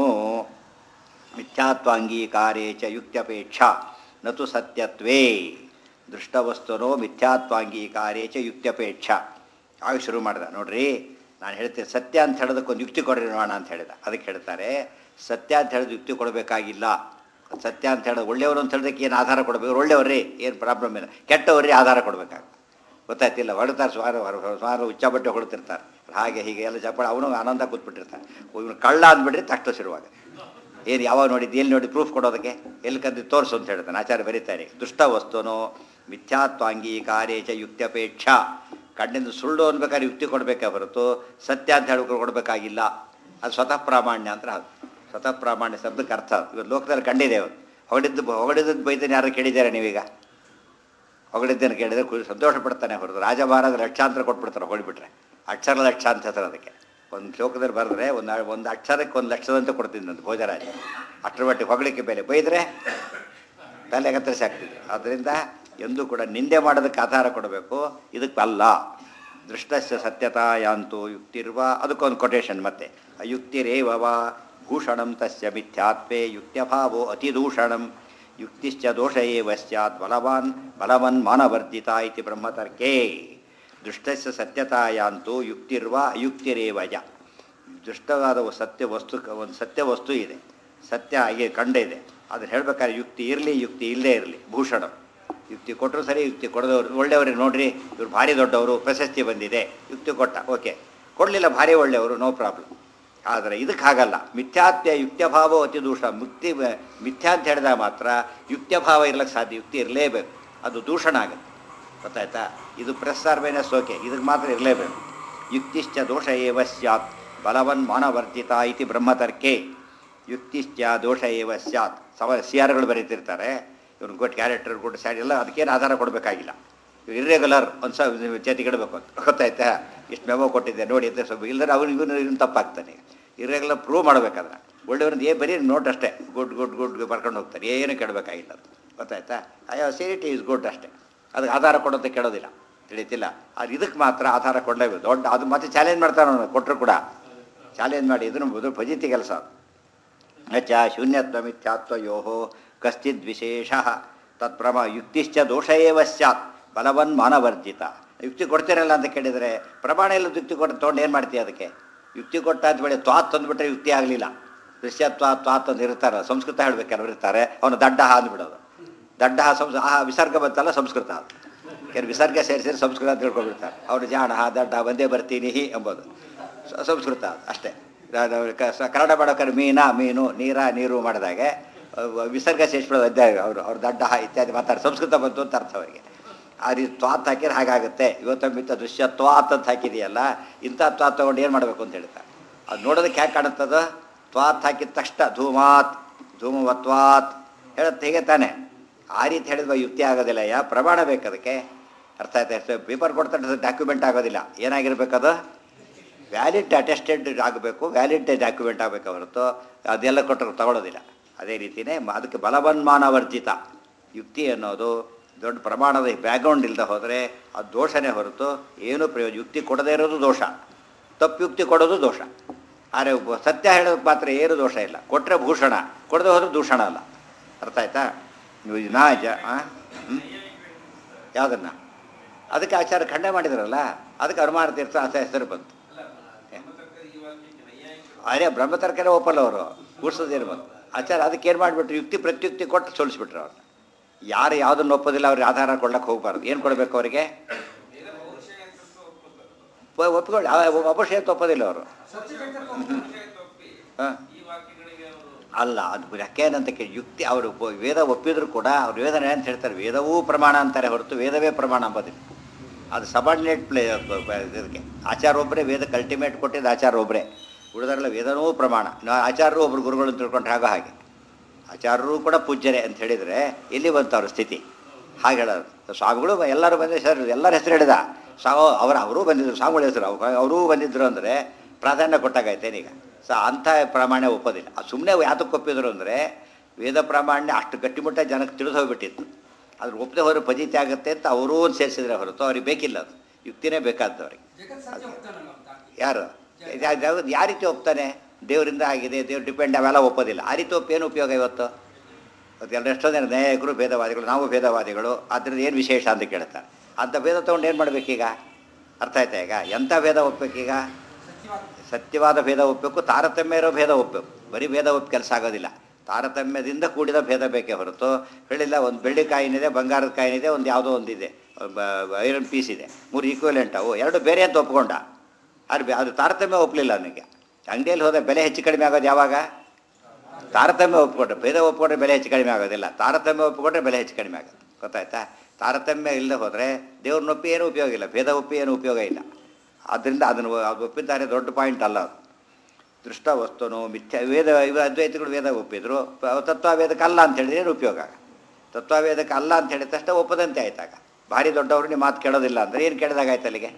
ಮಿಥ್ಯಾತ್ವಾಂಗೀಕಾರೇ ಚ ಯುಕ್ತ್ಯಪೇಕ್ಷಾ ನತು ಸತ್ಯತ್ವೇ ದೃಷ್ಟವಸ್ತುನೋ ಮಿಥ್ಯಾತ್ವಾಂಗೀಕಾರೇ ಚ ಯುಕ್ತ್ಯಪೇಕ್ಷ ಆಗ ಶುರು ಮಾಡಿದ ನೋಡ್ರಿ ನಾನು ಹೇಳ್ತೇನೆ ಸತ್ಯ ಅಂತ ಹೇಳೋದಕ್ಕೊಂದು ಯುಕ್ತಿ ಕೊಡ್ರಿ ನೋಡೋಣ ಅಂತ ಹೇಳಿದ ಅದಕ್ಕೆ ಹೇಳ್ತಾರೆ ಸತ್ಯ ಅಂತ ಹೇಳಿದ ಯುಕ್ತಿ ಕೊಡಬೇಕಾಗಿಲ್ಲ ಸತ್ಯ ಅಂತ ಹೇಳೋದು ಒಳ್ಳೆಯವರು ಅಂತ ಹೇಳೋದಕ್ಕೆ ಏನು ಆಧಾರ ಕೊಡಬೇಕು ಒಳ್ಳೆಯವ್ರಿ ಏನು ಪ್ರಾಬ್ಲಮ್ ಇಲ್ಲ ಕೆಟ್ಟವ್ರಿ ಆಧಾರ ಕೊಡಬೇಕಾಗ ಗೊತ್ತಾಯ್ತಿಲ್ಲ ಹೊಡ್ತಾರೆ ಸುಮಾರು ಸುಮಾರು ಉಚ್ಚ ಬಟ್ಟೆ ಹೊಡ್ತಿರ್ತಾರೆ ಹಾಗೆ ಹೀಗೆ ಎಲ್ಲ ಚಪ್ಪಾಳ ಅವನು ಆನಂದ ಕೂತ್ಬಿಟ್ಟಿರ್ತಾನೆ ಇವನು ಕಳ್ಳ ಅಂದ್ಬಿಟ್ರೆ ತಕ್ಷಣ ಶುರುವಾಗ ಏನು ಯಾವಾಗ ನೋಡಿದ್ದು ಎಲ್ಲಿ ನೋಡಿ ಪ್ರೂಫ್ ಕೊಡೋದಕ್ಕೆ ಎಲ್ಲಿ ಕದ್ದು ತೋರಿಸು ಅಂತ ಹೇಳ್ತಾನೆ ಆಚಾರ್ಯ ಬರೀತಾರೆ ದುಷ್ಟ ವಸ್ತುನೋ ಮಿಥ್ಯಾತ್ವಾಂಗೀಕಾರೇ ಚ ಯುಕ್ತ್ಯಪೇಕ್ಷ ಕಣ್ಣಿಂದ ಸುಳ್ಳು ಅನ್ಬೇಕಾದ್ರೆ ಯುಕ್ತಿ ಕೊಡಬೇಕೇ ಹೊರತು ಸತ್ಯ ಅಂತ ಹೇಳಿ ಕೊಡಬೇಕಾಗಿಲ್ಲ ಅದು ಸ್ವತಃ ಪ್ರಾಮಾಣ್ಯ ಅಂತ ಅದು ಸ್ವತಃ ಪ್ರಾಮಾಣ್ಯ ಶಬ್ದಕ್ಕೆ ಅರ್ಥ ಅದು. ಇವತ್ತು ಲೋಕದಲ್ಲಿ ಕಂಡಿದೆ ಅವರು ಹೊಗಳಿದ್ದು ಹೊಗಳಿದ್ದದ್ದು ಬೈದನ್ನು ಯಾರು ಕೇಳಿದ್ದಾರೆ ನೀವೀಗ ಹೊಗಳಿದ್ದನ್ನು ಕೇಳಿದರೆ ಖುಷಿ ಸಂತೋಷ ಪಡ್ತಾನೆ ಹೊರತು ರಾಜ ಮಹಾರಾಜ ಲಕ್ಷಾಂತರ ಕೊಟ್ಬಿಡ್ತಾರೆ ಹೊಗಳಿಬಿಟ್ರೆ ಅಕ್ಷರ ಲಕ್ಷ ಅಂತ ಹೆಸರು ಅದಕ್ಕೆ ಒಂದು ಶ್ಲೋಕದಲ್ಲಿ ಬರೆದ್ರೆ ಒಂದು ಒಂದು ಅಕ್ಷರಕ್ಕೆ ಒಂದು ಲಕ್ಷದಂತೆ ಕೊಡ್ತೀನಿ ಅಂತ ಭೋಜರಾಜ ಅಷ್ಟರ ಮಟ್ಟಿಗೆ ಹೊಗಳಿಕೆ ಬೆಲೆ ಬೈದರೆ ತಲೆ ಕತ್ತರಿಸಿ ಆಗ್ತಿದ್ರು ಆದ್ದರಿಂದ ಎಂದೂ ಕೂಡ ನಿಂದೆ ಮಾಡೋದಕ್ಕೆ ಆಧಾರ ಕೊಡಬೇಕು ಇದಕ್ಕೆ ಅಲ್ಲ ದೃಷ್ಟಸ್ಯ ಸತ್ಯತಾಯಾಂತು ಯುಕ್ತಿರ್ವ ಅದಕ್ಕೊಂದು ಕೊಟೇಶನ್ ಮತ್ತೆ ಅಯುಕ್ತಿರೇವ ಭೂಷಣಂ ತಸ್ಯ ಮಿಥ್ಯಾತ್ವೇ ಯುಕ್ತ್ಯಭಾವೋ ಅತಿದೂಷಣಂ ಯುಕ್ತಿಶ್ಚ ದೋಷ ಏವ ಸ್ಯಾತ್ ಬಲವಾನ್ ಬಲವನ್ ಮಾನವರ್ಜಿತ ಇತಿ ಬ್ರಹ್ಮತರ್ಕೇ ದೃಷ್ಟಸ್ಯ ಸತ್ಯತಾಯಾಂತು ಯುಕ್ತಿರ್ವ ಅಯುಕ್ತಿರೇವಜ ದುಷ್ಟವಾದ ಒಂದು ಸತ್ಯ ವಸ್ತು ಒಂದು ಸತ್ಯ ವಸ್ತು ಇದೆ ಸತ್ಯ ಹಾಗೆ ಕಂಡ ಇದೆ ಅದನ್ನು ಹೇಳ್ಬೇಕಾದ್ರೆ ಯುಕ್ತಿ ಇರಲಿ ಯುಕ್ತಿ ಇಲ್ಲದೇ ಇರಲಿ ಭೂಷಣ ಯುಕ್ತಿ ಕೊಟ್ಟರು ಸರಿ ಯುಕ್ತಿ ಕೊಡದವ್ರು ಒಳ್ಳೆಯವ್ರಿಗೆ ನೋಡ್ರಿ ಇವ್ರು ಭಾರಿ ದೊಡ್ಡವರು ಪ್ರಶಸ್ತಿ ಬಂದಿದೆ ಯುಕ್ತಿ ಕೊಟ್ಟ ಓಕೆ ಕೊಡಲಿಲ್ಲ ಭಾರಿ ಒಳ್ಳೆಯವರು ನೋ ಪ್ರಾಬ್ಲಮ್ ಆದರೆ ಇದಕ್ಕೆ ಹಾಗಲ್ಲ ಮಿಥ್ಯಾತ್ಯ ಯುಕ್ತ್ಯಭಾವ ಅತಿ ದೂಷ ಮುಕ್ತಿ ಮಿಥ್ಯಾ ಅಂತ ಹೇಳಿದಾಗ ಮಾತ್ರ ಯುಕ್ತ್ಯಭಾವ ಇರ್ಲಿಕ್ಕೆ ಸಾಧ್ಯ ಯುಕ್ತಿ ಇರಲೇಬೇಕು ಅದು ದೂಷಣ ಆಗುತ್ತೆ ಗೊತ್ತಾಯ್ತಾ ಇದು ಪ್ರೆಸ್ ಆರ್ಬೇನೆಸ್ ಓಕೆ ಇದಕ್ಕೆ ಮಾತ್ರ ಇರಲೇಬೇಕು ಯುಕ್ತಿಶ್ಚ ದೋಷ ಏವ ಸ್ಯಾತ್ ಬಲವನ್ ಮಾನವರ್ಜಿತ ಇತಿ ಬ್ರಹ್ಮತರ್ಕೆ ಯುಕ್ತಿಶ್ಚ ದೋಷ ಏವ ಸ್ಯಾತ್ ಸಮ ಸಿ ಆರ್ಗಳು ಬರೀತಿರ್ತಾರೆ ಇವ್ನು ಗುಡ್ ಕ್ಯಾರೆಕ್ಟರ್ ಗುಡ್ ಸ್ಯಾಡ್ ಎಲ್ಲ ಅದಕ್ಕೇನು ಆಧಾರ ಕೊಡಬೇಕಾಗಿಲ್ಲ ಇರ್ರೆಗ್ಯುಲರ್ ಒಂದು ಸ ಜೊತೆಗಿಡಬೇಕು ಅಂತ ಗೊತ್ತಾಯ್ತಾ ಇಷ್ಟು ಮೆಮೊ ಕೊಟ್ಟಿದ್ದೆ ನೋಡಿ ಅಂತ ಸ್ವಲ್ಪ ಇಲ್ಲದ್ರೆ ಅವನು ಇವನು ಇವನು ತಪ್ಪಾಗ್ತಾನೆ ಇರ್ರೆಗ್ಯುಲರ್ ಪ್ರೂವ್ ಮಾಡಬೇಕಾದ್ರೆ ಒಳ್ಳೆಯವ್ರದ್ದು ಏ ಬರೀ ನೋಟ್ ಅಷ್ಟೇ ಗುಡ್ ಗುಡ್ ಗುಡ್ ಬರ್ಕೊಂಡು ಹೋಗ್ತಾರೆ ಏನು ಕೆಡಬೇಕಾಗಿಲ್ಲ ಅದು ಗೊತ್ತಾಯ್ತಾ ಅಯ್ಯೋ ಸೇರಿಟಿ ಈಸ್ ಗುಡ್ ಅಷ್ಟೇ ಅದಕ್ಕೆ ಆಧಾರ ಕೊಡೋದಕ್ಕೆ ಕೆಡೋದಿಲ್ಲ ತಿಳಿತಿಲ್ಲ ಅದು ಇದಕ್ಕೆ ಮಾತ್ರ ಆಧಾರ ಕೊಡಲೇಬೇಕು ದೊಡ್ಡ ಅದು ಮತ್ತೆ ಚಾಲೆಂಜ್ ಮಾಡ್ತಾರೆ ಅವನು ಕೊಟ್ಟರು ಕೂಡ ಚಾಲೆಂಜ್ ಮಾಡಿ ಇದನ್ನು ಮೊದಲು ಭಜಿತಿ ಕೆಲಸ ಅದು ನಚ ಶೂನ್ಯತ್ವ ಮಿಥ್ಯಾತ್ವಯೋ ಕಶ್ಚಿದ್ ವಿಶೇಷ ತತ್ಪ್ರಮ ಯುಕ್ತಿಶ್ಚ ದೋಷ ಏವ ಸ್ಯಾತ್ ಬಲವನ್ ಮಾನವರ್ಜಿತ ಯುಕ್ತಿ ಕೊಡ್ತೀರಲ್ಲ ಅಂತ ಕೇಳಿದರೆ ಪ್ರಮಾಣ ಇಲ್ಲ ಯುಕ್ತಿ ಕೊಟ್ಟು ತೊಗೊಂಡು ಏನು ಮಾಡ್ತೀಯ ಅದಕ್ಕೆ ಯುಕ್ತಿ ಕೊಟ್ಟ ಅಂತ ಬೆಳೆ ತ್ವಾತ್ ತಂದುಬಿಟ್ರೆ ಯುಕ್ತಿ ಆಗಲಿಲ್ಲ ದೃಶ್ಯತ್ವ ತ್ವಾತ್ ಅಂತ ಇರ್ತಾರೆ ಸಂಸ್ಕೃತ ಹೇಳ್ಬೇಕು ಕೆಲವರು ಇರ್ತಾರೆ ಅವನು ದಡ್ಡ ಹಾ ಅಂದ್ಬಿಡೋದು ದಡ್ಡ ಹಾ ಸಂಸ್ ಆ ವಿಸರ್ಗ ಬಂತಲ್ಲ ಸಂಸ್ಕೃತ ಅದು ಕೆಲವು ವಿಸರ್ಗ ಸೇರಿಸಿ ಸಂಸ್ಕೃತ ಅಂತ ತಿಳ್ಕೊಂಡ್ಬಿಡ್ತಾರೆ ಅವನು ಜಾಣ ಹಾ ದಡ್ಡ ಬಂದೇ ಬರ್ತೀನಿ ಹಿ ಎಂಬುದು ಸ- ಸಂಸ್ಕೃತ ಅದು ಅಷ್ಟೇ ರ- ರ- ಕ- ಸ- ಕನ್ನಡ ಮಾಡೋಕ್ಕಾರೆ ಮೀನ ಮೀನು ನೀರ ನೀರು ಮಾಡಿದಾಗೆ ಅಹ್ ವಿಸರ್ಗ ಸೇರಿಸ್ಬಿಡೋದು ಅಧ್ಯಾಯ ಅವರು ಅವ್ರು ದಡ್ಡ ಹ ಇತ್ಯಾದಿ ಮಾತಾಡಿ ಸಂಸ್ಕೃತ ಬಂತು ಅಂತ ಅರ್ಥ ಅವರಿಗೆ ಆ ರೀತಿ ತ್ವಾತ್ ಹಾಕಿದ್ರೆ ಹಾಗಾಗುತ್ತೆ ಇವತ್ತೊಮ್ಮಿತ್ತ ದೃಶ್ಯ ತ್ವಾತ್ ಅಂತ ಹಾಕಿದೆಯಲ್ಲ ಇಂಥ ತ್ವಾತ್ ತೊಗೊಂಡು ಏನು ಮಾಡಬೇಕು ಅಂತ ಹೇಳ್ತಾರೆ ಅದು ನೋಡೋದಕ್ಕೆ ಹ್ಯಾಕೆ ಕಾಣುತ್ತದ ತ್ವಾತ್ ಹಾಕಿದ ತಕ್ಷಣ ಧೂಮಾತ್ ಧೂಮವತ್ವಾತ್ ಹೇಳುತ್ತೆ ಹೇಗೆ ತಾನೆ ಆ ರೀತಿ ಹೇಳಿದ್ವ ಯುಕ್ತಿ ಆಗೋದಿಲ್ಲ ಯಾ ಪ್ರಮಾಣ ಬೇಕು ಅದಕ್ಕೆ ಅರ್ಥ ಆಯ್ತಾ ಪೇಪರ್ ಕೊಡ್ತಾರೆ ಡಾಕ್ಯುಮೆಂಟ್ ಆಗೋದಿಲ್ಲ ಏನಾಗಿರ್ಬೇಕದು ವ್ಯಾಲಿಡ್ ಅಟೆಸ್ಟೆಡ್ ಆಗಬೇಕು ವ್ಯಾಲಿಡ್ ಡಾಕ್ಯುಮೆಂಟ್ ಆಗಬೇಕು ಹೊರತು ಅದೆಲ್ಲ ಕೊಟ್ಟರು ತಗೊಳ್ಳೋದಿಲ್ಲ ಅದೇ ರೀತಿಯೇ ಮ- ಅದಕ್ಕೆ ಬಲವನ್ಮಾನವರ್ಜಿತ ಯುಕ್ತಿ ಅನ್ನೋದು ದೊಡ್ಡ ಪ್ರಮಾಣದ ಬ್ಯಾಕ್ಗ್ರೌಂಡ್ ಇಲ್ಲದೆ ಹೋದರೆ ಅದು ದೋಷನೇ ಹೊರತು ಏನೂ ಪ್ರಯೋಜನ ಯುಕ್ತಿ ಕೊಡದೇ ಇರೋದು ದೋಷ ತಪ್ಪು ಯುಕ್ತಿ ಕೊಡೋದು ದೋಷ ಆದರೆ ಒಬ್ಬ ಸತ್ಯ ಹೇಳೋದಕ್ಕೆ ಮಾತ್ರ ಏನು ದೋಷ ಇಲ್ಲ ಕೊಟ್ಟರೆ ಭೂಷಣ ಕೊಡದೆ ಹೋದ್ರೆ ದೂಷಣ ಅಲ್ಲ ಅರ್ಥ ಆಯ್ತಾ ನೀವು ನಾ ಜ ಯಾವುದನ್ನು ಅದಕ್ಕೆ ಆಚಾರ ಖಂಡನೆ ಮಾಡಿದ್ರಲ್ಲ ಅದಕ್ಕೆ ಅನುಮಾನ ತೀರ್ಥ ಅಂತ ಹೆಸರು ಬಂತು ಅದೇ ಬ್ರಹ್ಮತರ್ಕನೇ ಒಪ್ಪಲ್ಲ ಅವರು ಕೂಡ್ಸೋದೇನು ಬಂತು ಆಚಾರ ಅದಕ್ಕೆ ಏನು ಮಾಡಿಬಿಟ್ರು ಯುಕ್ತಿ ಪ್ರತ್ಯುಕ್ತಿ ಕೊಟ್ಟು ಸೋಲಿಸ್ಬಿಟ್ರು ಅವ್ರನ್ನ ಯಾರು ಯಾವುದನ್ನು ಒಪ್ಪೋದಿಲ್ಲ ಅವ್ರಿಗೆ ಆಧಾರ ಕೊಡ್ಲಕ್ಕೆ ಹೋಗ್ಬಾರ್ದು ಏನು ಕೊಡಬೇಕು ಅವರಿಗೆ ಒ- ಒಪ್ಕೊಳ್ಳಿ ಅಪಶಯ ಒಪ್ಪೋದಿಲ್ಲ ಅವರು ಹಾಂ ಅಲ್ಲ ಅದು ಯಾಕೇನಂತ ಕೇಳಿ ಯುಕ್ತಿ ಅವರು ಒ- ವೇದ ಒಪ್ಪಿದ್ರು ಕೂಡ ಅವ್ರು ವೇದನ ಅಂತ ಹೇಳ್ತಾರೆ ವೇದವೂ ಪ್ರಮಾಣ ಅಂತಾರೆ ಹೊರತು ವೇದವೇ ಪ್ರಮಾಣ ಅಂಬೋದಿಲ್ಲ ಅದು ಸಬಾರ್ಡಿನೇಟ್ ಪ್ಲೇ ಇದಕ್ಕೆ ಆಚಾರ ಒಬ್ಬರೇ ವೇದಕ್ಕೆ ಅಲ್ಟಿಮೇಟ್ ಕೊಟ್ಟಿದ್ದು ಆಚಾರ ಒಬ್ಬರೇ ಉಳಿದಾರೆಲ್ಲ ವೇದನೂ ಪ್ರಮಾಣ ನಾವು ಆಚಾರರು ಒಬ್ರು ಗುರುಗಳು ಅಂತ ತಿಳ್ಕೊಂಡ್ರೆ ಆಗೋ ಹಾಗೆ ಆಚಾರ್ಯರು ಕೂಡ ಪೂಜ್ಯರೇ ಅಂತ ಹೇಳಿದರೆ ಎಲ್ಲಿ ಬಂತು ಅವ್ರ ಸ್ಥಿತಿ ಹಾಗೆ ಹೇಳೋದು ಸ್ವಾಮಿಗಳು ಎಲ್ಲರೂ ಬಂದಿದ್ದು ಸರ್ ಎಲ್ಲರ ಹೆಸರು ಹೇಳಿದ ಸಾವು ಅವರ ಅವರೂ ಬಂದಿದ್ರು ಸ್ವಾಮಿಗಳ ಹೆಸರು ಅವ್- ಅವರೂ ಬಂದಿದ್ರು ಅಂದರೆ ಪ್ರಾಧಾನ್ಯ ಕೊಟ್ಟಾಗೈತೇನೀಗ ಸೊ ಅಂಥ ಪ್ರಾಮಾಣ್ಯ ಒಪ್ಪೋದಿಲ್ಲ ಅದು ಸುಮ್ಮನೆ ಯಾತಕ್ಕೆ ಒಪ್ಪಿದ್ರು ಅಂದರೆ ವೇದ ಪ್ರಾಮಾಣ್ಯ ಅಷ್ಟು ಗಟ್ಟಿಮುಟ್ಟ ಜನಕ್ಕೆ ತಿಳಿದು ಹೋಗ್ಬಿಟ್ಟಿತ್ತು ಅದ್ರ ಒಪ್ಪದೆ ಹೋದ್ರೆ ಫಜಿತಿ ಆಗುತ್ತೆ ಅಂತ ಅವರೂ ಒಂದು ಸೇರಿಸಿದ್ರೆ ಹೊರತು ಅವ್ರಿಗೆ ಬೇಕಿಲ್ಲ ಅದು ಯುಕ್ತಿನೇ ಬೇಕಾದ್ದು ಅವ್ರಿಗೆ ಯಾರು ಯಾವ್ದು ಯಾವ ರೀತಿ ಒಪ್ತಾನೆ ದೇವರಿಂದ ಆಗಿದೆ ದೇವ್ರು ಡಿಪೆಂಡ್ ಅವೆಲ್ಲ ಒಪ್ಪೋದಿಲ್ಲ ಆ ರೀತಿ ಒಪ್ಪಿ ಏನು ಉಪಯೋಗ ಇವತ್ತು ಅದೆಲ್ಲ ಎಷ್ಟೋ ಜನ ನ್ಯಾಯಕರು ಭೇದವಾದಿಗಳು ನಾವು ಭೇದವಾದಿಗಳು ಅದರಿಂದ ಏನು ವಿಶೇಷ ಅಂತ ಕೇಳ್ತಾರೆ ಅಂಥ ಭೇದ ತೊಗೊಂಡು ಏನು ಮಾಡಬೇಕೀಗ ಅರ್ಥ ಆಯ್ತಾ ಈಗ ಎಂಥ ಭೇದ ಒಪ್ಪಬೇಕೀಗ ಸತ್ಯವಾದ ಭೇದ ಒಪ್ಪಬೇಕು ತಾರತಮ್ಯ ಇರೋ ಭೇದ ಒಪ್ಪಬೇಕು ಬರೀ ಭೇದ ಒಪ್ಪಿ ಕೆಲಸ ಆಗೋದಿಲ್ಲ ತಾರತಮ್ಯದಿಂದ ಕೂಡಿದ ಭೇದ ಬೇಕೇ ಹೊರತು ಹೇಳಿಲ್ಲ ಒಂದು ಬೆಳ್ಳಿ ಕಾಯಿನಿದೆ ಬಂಗಾರದ ಕಾಯಿನಿದೆ ಒಂದು ಯಾವುದೋ ಒಂದಿದೆ ಐರನ್ ಪೀಸ್ ಇದೆ ಮೂರು ಈಕ್ವಲೆಂಟ್ ಅವು ಎರಡು ಬೇರೆ ಅಂತ ಒಪ್ಕೊಂಡ ಅದು ಬೆ- ಅದು ತಾರತಮ್ಯ ಒಪ್ಪಲಿಲ್ಲ ಅವನಿಗೆ ಅಂಗಡಿಯಲ್ಲಿ ಹೋದ ಬೆಲೆ ಹೆಚ್ಚು ಕಡಿಮೆ ಆಗೋದು ಯಾವಾಗ ತಾರತಮ್ಯ ಒಪ್ಕೊಂಡ್ರೆ ಭೇದ ಒಪ್ಕೊಂಡ್ರೆ ಬೆಲೆ ಹೆಚ್ಚು ಕಡಿಮೆ ಆಗೋದಿಲ್ಲ ತಾರತಮ್ಯ ಒಪ್ಕೊಂಡ್ರೆ ಬೆಲೆ ಹೆಚ್ಚು ಕಡಿಮೆ ಆಗುತ್ತೆ ಗೊತ್ತಾಯ್ತಾ ತಾರತಮ್ಯ ಇಲ್ಲದೆ ಹೋದರೆ ದೇವ್ರನ್ನ ಒಪ್ಪಿ ಏನೂ ಉಪಯೋಗ ಇಲ್ಲ ಭೇದ ಒಪ್ಪಿ ಏನೂ ಉಪಯೋಗ ಇಲ್ಲ ಆದ್ದರಿಂದ ಅದನ್ನು ಅದು ಒಪ್ಪಿದ್ದಾರೆ ದೊಡ್ಡ ಪಾಯಿಂಟ್ ಅಲ್ಲ ಅದು ದೃಷ್ಟ ವಸ್ತುನು ಮಿಥ್ಯ ವೇದ ಇವ ಅದ್ವೈತಗಳು ವೇದ ಒಪ್ಪಿದ್ರು ಪ- ತತ್ವವೇದಕ್ಕೆ ಅಲ್ಲ ಅಂತ ಹೇಳಿದ್ರೆ ಏನು ಉಪಯೋಗ ತತ್ವವೇದಕ್ಕೆ ಅಲ್ಲ ಅಂತ ಹೇಳಿದ ತಕ್ಷಣ ಒಪ್ಪದಂತೆ ಆಯ್ತಾಗ ಭಾರಿ ದೊಡ್ಡವರು ನಿಮ್ಮ ಮಾತು ಕೇಳೋದಿಲ್ಲ ಅಂದರೆ ಏನು ಕೇಳಿದಾಗ ಆಯ್ತು ಅಲ್ಲಿಗೆ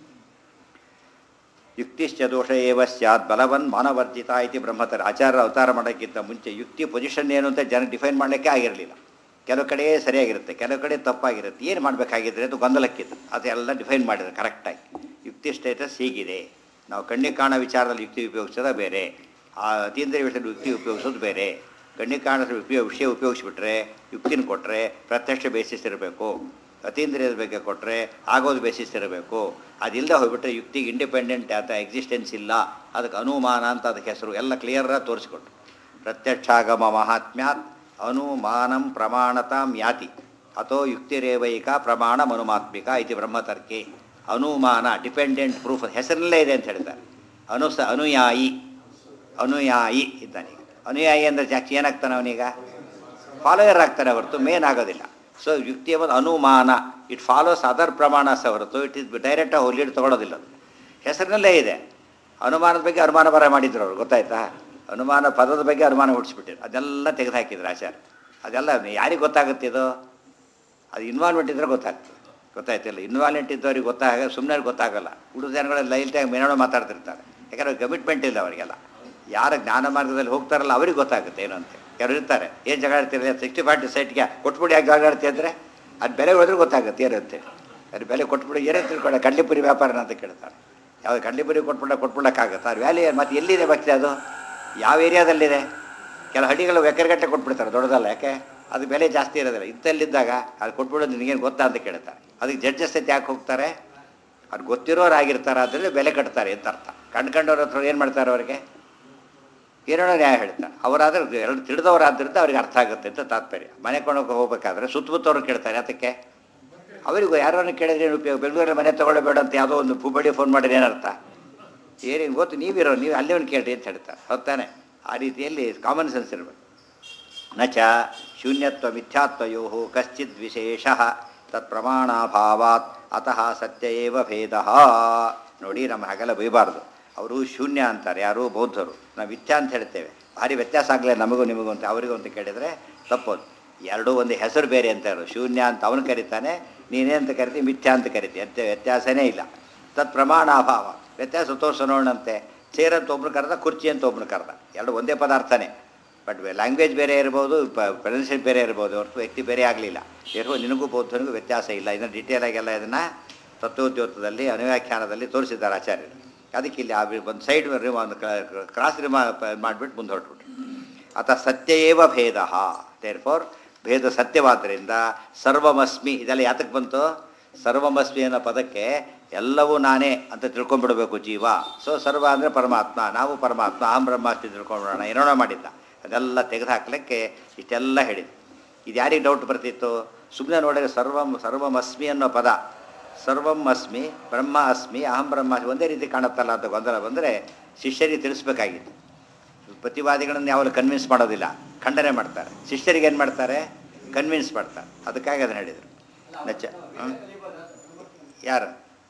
ಯುಕ್ತಿಶ್ಚ ದೋಷ ಏವ ಸ್ಯಾತ್ ಬಲವನ್ ಮಾನವರ್ಜಿತ ಐತಿ ಬ್ರಹ್ಮತರ ಆಚಾರ್ಯ ಅವತಾರ ಮಾಡೋಕ್ಕಿಂತ ಮುಂಚೆ ಯುಕ್ತಿ ಪೊಸಿಷನ್ ಏನು ಅಂತ ಜನ ಡಿಫೈನ್ ಮಾಡಲಿಕ್ಕೆ ಆಗಿರಲಿಲ್ಲ ಕೆಲವು ಕಡೆ ಸರಿಯಾಗಿರುತ್ತೆ ಕೆಲವು ಕಡೆ ತಪ್ಪಾಗಿರುತ್ತೆ ಏನು ಮಾಡಬೇಕಾಗಿದ್ರೆ ಅದು ಗೊಂದಲಕ್ಕಿತ್ತು ಅದೆಲ್ಲ ಡಿಫೈನ್ ಮಾಡಿದ್ರು ಕರೆಕ್ಟಾಗಿ ಯುಕ್ತಿ ಸ್ಟೇಟಸ್ ಹೀಗಿದೆ ನಾವು ಕಣ್ಣಿಗೆ ಕಾಣೋ ವಿಚಾರದಲ್ಲಿ ಯುಕ್ತಿ ಉಪಯೋಗಿಸೋದ ಬೇರೆ ಆ ಅತೀಂದ್ರಿಯ ವಿಷಯದಲ್ಲಿ ಯುಕ್ತಿ ಉಪಯೋಗಿಸೋದು ಬೇರೆ ಕಣ್ಣಿಗೆ ಕಾಣೋ ಉಪಯೋಗ ವಿಷಯ ಉಪಯೋಗಿಸ್ಬಿಟ್ರೆ ಯುಕ್ತಿನ ಕೊಟ್ಟರೆ ಪ್ರತ್ಯಕ್ಷ ಬೇಸಿಸ್ ಇರಬೇಕು ಅತೀಂದ್ರಿಯದ ಬಗ್ಗೆ ಕೊಟ್ಟರೆ ಆಗೋದು ಬೇಸಿಸ್ ಇರಬೇಕು ಅದಿಲ್ಲದೆ ಹೋಗ್ಬಿಟ್ರೆ ಯುಕ್ತಿಗೆ ಇಂಡಿಪೆಂಡೆಂಟ್ ಆತ ಎಕ್ಸಿಸ್ಟೆನ್ಸ್ ಇಲ್ಲ ಅದಕ್ಕೆ ಅನುಮಾನ ಅಂತ ಅದಕ್ಕೆ ಹೆಸರು ಎಲ್ಲ ಕ್ಲಿಯರಾಗಿ ತೋರಿಸ್ಕೊಟ್ರು ಪ್ರತ್ಯಕ್ಷಾಗಮ ಮಹಾತ್ಮ್ಯಾತ್ ಅನುಮಾನಂ ಪ್ರಮಾಣತಾಂ ಯಾತಿ ಅಥೋ ಯುಕ್ತಿರೇವೈಕ ಪ್ರಮಾಣ ಮನುಮಾತ್ಮಿಕ ಇತಿ ಬ್ರಹ್ಮತರ್ಕೆ ಅನುಮಾನ ಡಿಪೆಂಡೆಂಟ್ ಪ್ರೂಫ್ ಹೆಸರಲ್ಲೇ ಇದೆ ಅಂತ ಹೇಳ್ತಾರೆ ಅನುಸ ಅನುಯಾಯಿ ಅನುಯಾಯಿ ಇದ್ದಾನೀಗ ಅನುಯಾಯಿ ಅಂದರೆ ಜಾಸ್ತಿ ಏನಾಗ್ತಾನೆ ಅವನೀಗ ಫಾಲೋಯರ್ ಆಗ್ತಾನೆ ಹೊರತು ಮೇನ್ ಆಗೋದಿಲ್ಲ ಸೊ ಯುಕ್ತಿ ಎಂಬುದು ಅನುಮಾನ ಇಟ್ ಫಾಲೋಸ್ ಅದರ್ ಪ್ರಮಾಣಸ ಹೊರತು ಇಟ್ ಇಸ್ ಡೈರೆಕ್ಟಾಗಿ ಹೋಗಿ ತೊಗೊಳೋದಿಲ್ಲ ಅದು ಹೆಸರಿನಲ್ಲೇ ಇದೆ ಅನುಮಾನದ ಬಗ್ಗೆ ಅನುಮಾನ ಬರ ಮಾಡಿದ್ರು ಅವ್ರು ಗೊತ್ತಾಯ್ತಾ ಅನುಮಾನ ಪದದ ಬಗ್ಗೆ ಅನುಮಾನ ಹುಟ್ಟಿಸ್ಬಿಟ್ಟಿರು ಅದೆಲ್ಲ ತೆಗೆದುಹಾಕಿದ್ರು ಆಚಾರ್ಯ ಅದೆಲ್ಲ ಯಾರಿಗೆ ಗೊತ್ತಾಗುತ್ತೆ ಇದು ಅದು ಇನ್ವಾಲ್ವ್ಮೆಂಟ್ ಇದ್ದರೆ ಗೊತ್ತಾಗ್ತದೆ ಗೊತ್ತಾಯ್ತಿಲ್ಲ ಇನ್ವಾಲ್ವ್ಮೆಂಟ್ ಇದ್ದವ್ರಿಗೆ ಗೊತ್ತಾಗ ಸುಮ್ಮನೆ ಗೊತ್ತಾಗಲ್ಲ ಹುಡುಗ ಜನಗಳೆಲ್ಲ ಲೈಲ್ಟಾಗಿ ಮೇನೋಣ ಮಾತಾಡ್ತಿರ್ತಾರೆ ಯಾಕಂದ್ರೆ ಕಮಿಟ್ಮೆಂಟ್ ಇಲ್ಲ ಅವರಿಗೆಲ್ಲ ಯಾರು ಜ್ಞಾನ ಮಾರ್ಗದಲ್ಲಿ ಹೋಗ್ತಾರಲ್ಲ ಅವ್ರಿಗೆ ಗೊತ್ತಾಗುತ್ತೆ ಏನು ಅಂತ ಕೆಲವರು ಇರ್ತಾರೆ ಏನು ಜಗಳ ಆಡ್ತಿರಲಿಲ್ಲ ಸಿಕ್ಸ್ಟಿ ಫಾರ್ಟಿ ಸೈಟ್ಗೆ ಕೊಟ್ಬಿಡಿ ಯಾಕೆ ಜಗಳ ಆಡ್ತಿ ಅಂದರೆ ಅದು ಬೆಲೆ ಹೋದ್ರೆ ಗೊತ್ತಾಗುತ್ತೆ ಏನು ಅಂತೇಳಿ ಅದು ಬೆಲೆ ಕೊಟ್ಬಿಡಿ ಏನೇ ತಿಳ್ಕೊಂಡ ಕಡ್ಲಿಪುರಿ ವ್ಯಾಪಾರನ ಅಂತ ಕೇಳ್ತಾರೆ ಯಾವ್ದು ಕಡ್ಲಿಪುರಿ ಕೊಟ್ಬಿಡ ಕೊಟ್ಬಿಡೋಕ್ಕಾಗುತ್ತೆ ಅದು ವ್ಯಾಲಿ ಮತ್ತೆ ಎಲ್ಲಿದೆ ಭಕ್ತಿ ಅದು ಯಾವ ಏರಿಯಾದಲ್ಲಿದೆ ಕೆಲವು ಹಳ್ಳಿಗಳು ಎಕರೆಗಟ್ಟಲೆ ಕೊಟ್ಬಿಡ್ತಾರೆ ದೊಡ್ಡದಲ್ಲ ಯಾಕೆ ಅದು ಬೆಲೆ ಜಾಸ್ತಿ ಇರೋದಿಲ್ಲ ಇಂಥಲ್ಲಿದ್ದಾಗ ಅದು ಕೊಟ್ಬಿಡೋದು ನಿನಗೇನು ಗೊತ್ತಾ ಅಂತ ಕೇಳ್ತಾರೆ ಅದಕ್ಕೆ ಜಡ್ಜಸ್ ಅಂತ ಯಾಕೆ ಹೋಗ್ತಾರೆ ಅದು ಗೊತ್ತಿರೋರು ಆಗಿರ್ತಾರೆ ಅದರಲ್ಲಿ ಬೆಲೆ ಕಟ್ತಾರೆ ಅಂತ ಅರ್ಥ ಕಂಡ್ಕೊಂಡವ್ರ ಹತ್ರ ಏನು ಮಾಡ್ತಾರೆ ಅವರಿಗೆ ಏನೋ ನ್ಯಾಯ ಹೇಳ್ತಾರೆ ಅವರಾದ್ರೆ ಎರಡು ತಿಳಿದವರಾದ್ರಿಂದ ಅವ್ರಿಗೆ ಅರ್ಥ ಆಗುತ್ತೆ ಅಂತ ತಾತ್ಪರ್ಯ ಮನೆ ಕೊಂಡೋಗಿ ಹೋಗ್ಬೇಕಾದ್ರೆ ಸುತ್ತಮುತ್ತವ್ರು ಕೇಳ್ತಾರೆ ಅದಕ್ಕೆ ಅವರಿಗೂ ಯಾರನ್ನು ಕೇಳಿದ್ರೆ ಏನು ಉಪಯೋಗ ಬೆಂಗಳೂರಲ್ಲಿ ಮನೆ ತೊಗೊಳ್ಳಬೇಡ ಅಂತ ಯಾವುದೋ ಒಂದು ಭೂಬಡಿ ಫೋನ್ ಮಾಡಿದ್ರೆ ಏನರ್ಥ ಏನೇನು ಗೊತ್ತು ನೀವಿರೋ ನೀವು ಅಲ್ಲೇ ಒಂದು ಕೇಳ್ರಿ ಅಂತ ಹೇಳ್ತಾರೆ ಹೊತ್ತಾನೆ ಆ ರೀತಿಯಲ್ಲಿ ಕಾಮನ್ ಸೆನ್ಸ್ ಇರಬೇಕು ನಚ ಶೂನ್ಯತ್ವ ಮಿಥ್ಯಾತ್ವಯೋ ಕಶ್ಚಿದ್ ವಿಶೇಷ ತತ್ ಪ್ರಮಾಣಾಭಾವಾತ್ ಅತಃ ಸತ್ಯ ಏವ ಭೇದ ನೋಡಿ ನಮ್ಮ ಹಾಗೆಲ್ಲ ಬೈಬಾರ್ದು ಅವರು ಶೂನ್ಯ ಅಂತಾರೆ ಯಾರು ಬೌದ್ಧರು ನಾವು ಮಿಥ್ಯಾ ಅಂತ ಹೇಳ್ತೇವೆ ಭಾರಿ ವ್ಯತ್ಯಾಸ ಆಗಲೇ ನಮಗೂ ನಿಮಗೂ ಅಂತ ಅವರಿಗೂ ಅಂತ ಕೇಳಿದರೆ ತಪ್ಪೋದು ಎರಡೂ ಒಂದು ಹೆಸರು ಬೇರೆ ಅಂತ ಇರೋದು ಶೂನ್ಯ ಅಂತ ಅವನು ಕರೀತಾನೆ ನೀನೇ ಅಂತ ಕರಿತೀವಿ ಮಿಥ್ಯಾ ಅಂತ ಕರಿತೀವಿ ವ್ಯತ್ಯ ವ್ಯತ್ಯಾಸನೇ ಇಲ್ಲ ತತ್ ಪ್ರಮಾಣಾಭಾವ ವ್ಯತ್ಯಾಸ ತೋರಿಸೋಣಂತೆ ಚೇರ್ ಅಂತ ಒಬ್ರು ಕರೆದ ಕುರ್ಚಿ ಅಂತ ಒಬ್ರು ಕರೆದ ಎರಡು ಒಂದೇ ಪದಾರ್ಥನೇ ಬಟ್ ಲ್ಯಾಂಗ್ವೇಜ್ ಬೇರೆ ಇರ್ಬೋದು ಪ್ರೊನೌನ್ಸಿಯೇಷನ್ ಬೇರೆ ಇರ್ಬೋದು ಹೊರತು ವ್ಯಕ್ತಿ ಬೇರೆ ಆಗಲಿಲ್ಲ ಇರೋ ನಿನಗೂ ಬೌದ್ಧನಿಗೂ ವ್ಯತ್ಯಾಸ ಇಲ್ಲ ಇದನ್ನು ಡೀಟೇಲ್ ಆಗೆಲ್ಲ ಇದನ್ನು ತತ್ವೋದ್ಯೋತದಲ್ಲಿ ಅನುವ್ಯಾಖ್ಯಾನದಲ್ಲಿ ತೋರಿಸಿದ್ದಾರೆ ಆಚಾರ್ಯರು ಅದಕ್ಕೆ ಇಲ್ಲಿ ಆ ಒಂದು ಸೈಡ್ ಒಂದು ಕ್ರಾಸ್ ರಿಮಾ ಮಾಡಿಬಿಟ್ಟು ಮುಂದೆ ಹೊರಟ್ಬಿಟ್ರು ಅಥ ಸತ್ಯ ಏವ ಭೇದ ದೇರ್ ಫಾರ್ ಭೇದ ಸತ್ಯವಾದ್ದರಿಂದ ಸರ್ವಮಸ್ಮಿ ಇದೆಲ್ಲ ಯಾತಕ್ಕೆ ಬಂತು ಸರ್ವಮಸ್ಮಿ ಅನ್ನೋ ಪದಕ್ಕೆ ಎಲ್ಲವೂ ನಾನೇ ಅಂತ ತಿಳ್ಕೊಂಡ್ಬಿಡ್ಬೇಕು ಜೀವ ಸೊ ಸರ್ವ ಅಂದರೆ ಪರಮಾತ್ಮ ನಾವು ಪರಮಾತ್ಮ ಅಹಂ ಬ್ರಹ್ಮಾಸ್ತಿ ತಿಳ್ಕೊಂಡ್ಬಿಡೋಣ ಏನೋ ಮಾಡಿದ್ದ ಅದೆಲ್ಲ ತೆಗೆದು ಹಾಕ್ಲಿಕ್ಕೆ ಇಷ್ಟೆಲ್ಲ ಹೇಳಿದ್ದು ಇದು ಯಾರಿಗೆ ಡೌಟ್ ಬರ್ತಿತ್ತು ಸುಮ್ಮನೆ ನೋಡಿದ್ರೆ ಸರ್ವಂ ಸರ್ವಮಸ್ಮಿ ಅನ್ನೋ ಪದ ಸರ್ವಂ ಅಸ್ಮಿ ಬ್ರಹ್ಮ ಅಸ್ಮಿ ಅಹಂ ಬ್ರಹ್ಮಾಸ್ಮಿ ಒಂದೇ ರೀತಿ ಕಾಣುತ್ತಲ್ಲ ಅಂತ ಗೊಂದಲ ಬಂದರೆ ಶಿಷ್ಯರಿಗೆ ತಿಳಿಸ್ಬೇಕಾಗಿತ್ತು ಪ್ರತಿವಾದಿಗಳನ್ನು ಯಾವಾಗಲೂ ಕನ್ವಿನ್ಸ್ ಮಾಡೋದಿಲ್ಲ ಖಂಡನೆ ಮಾಡ್ತಾರೆ ಶಿಷ್ಯರಿಗೆ ಏನು ಮಾಡ್ತಾರೆ ಕನ್ವಿನ್ಸ್ ಮಾಡ್ತಾರೆ ಅದಕ್ಕಾಗಿ ಅದನ್ನು ಹೇಳಿದರು ನಚ್ಚ ಹ್ಮ್? ಯಾರು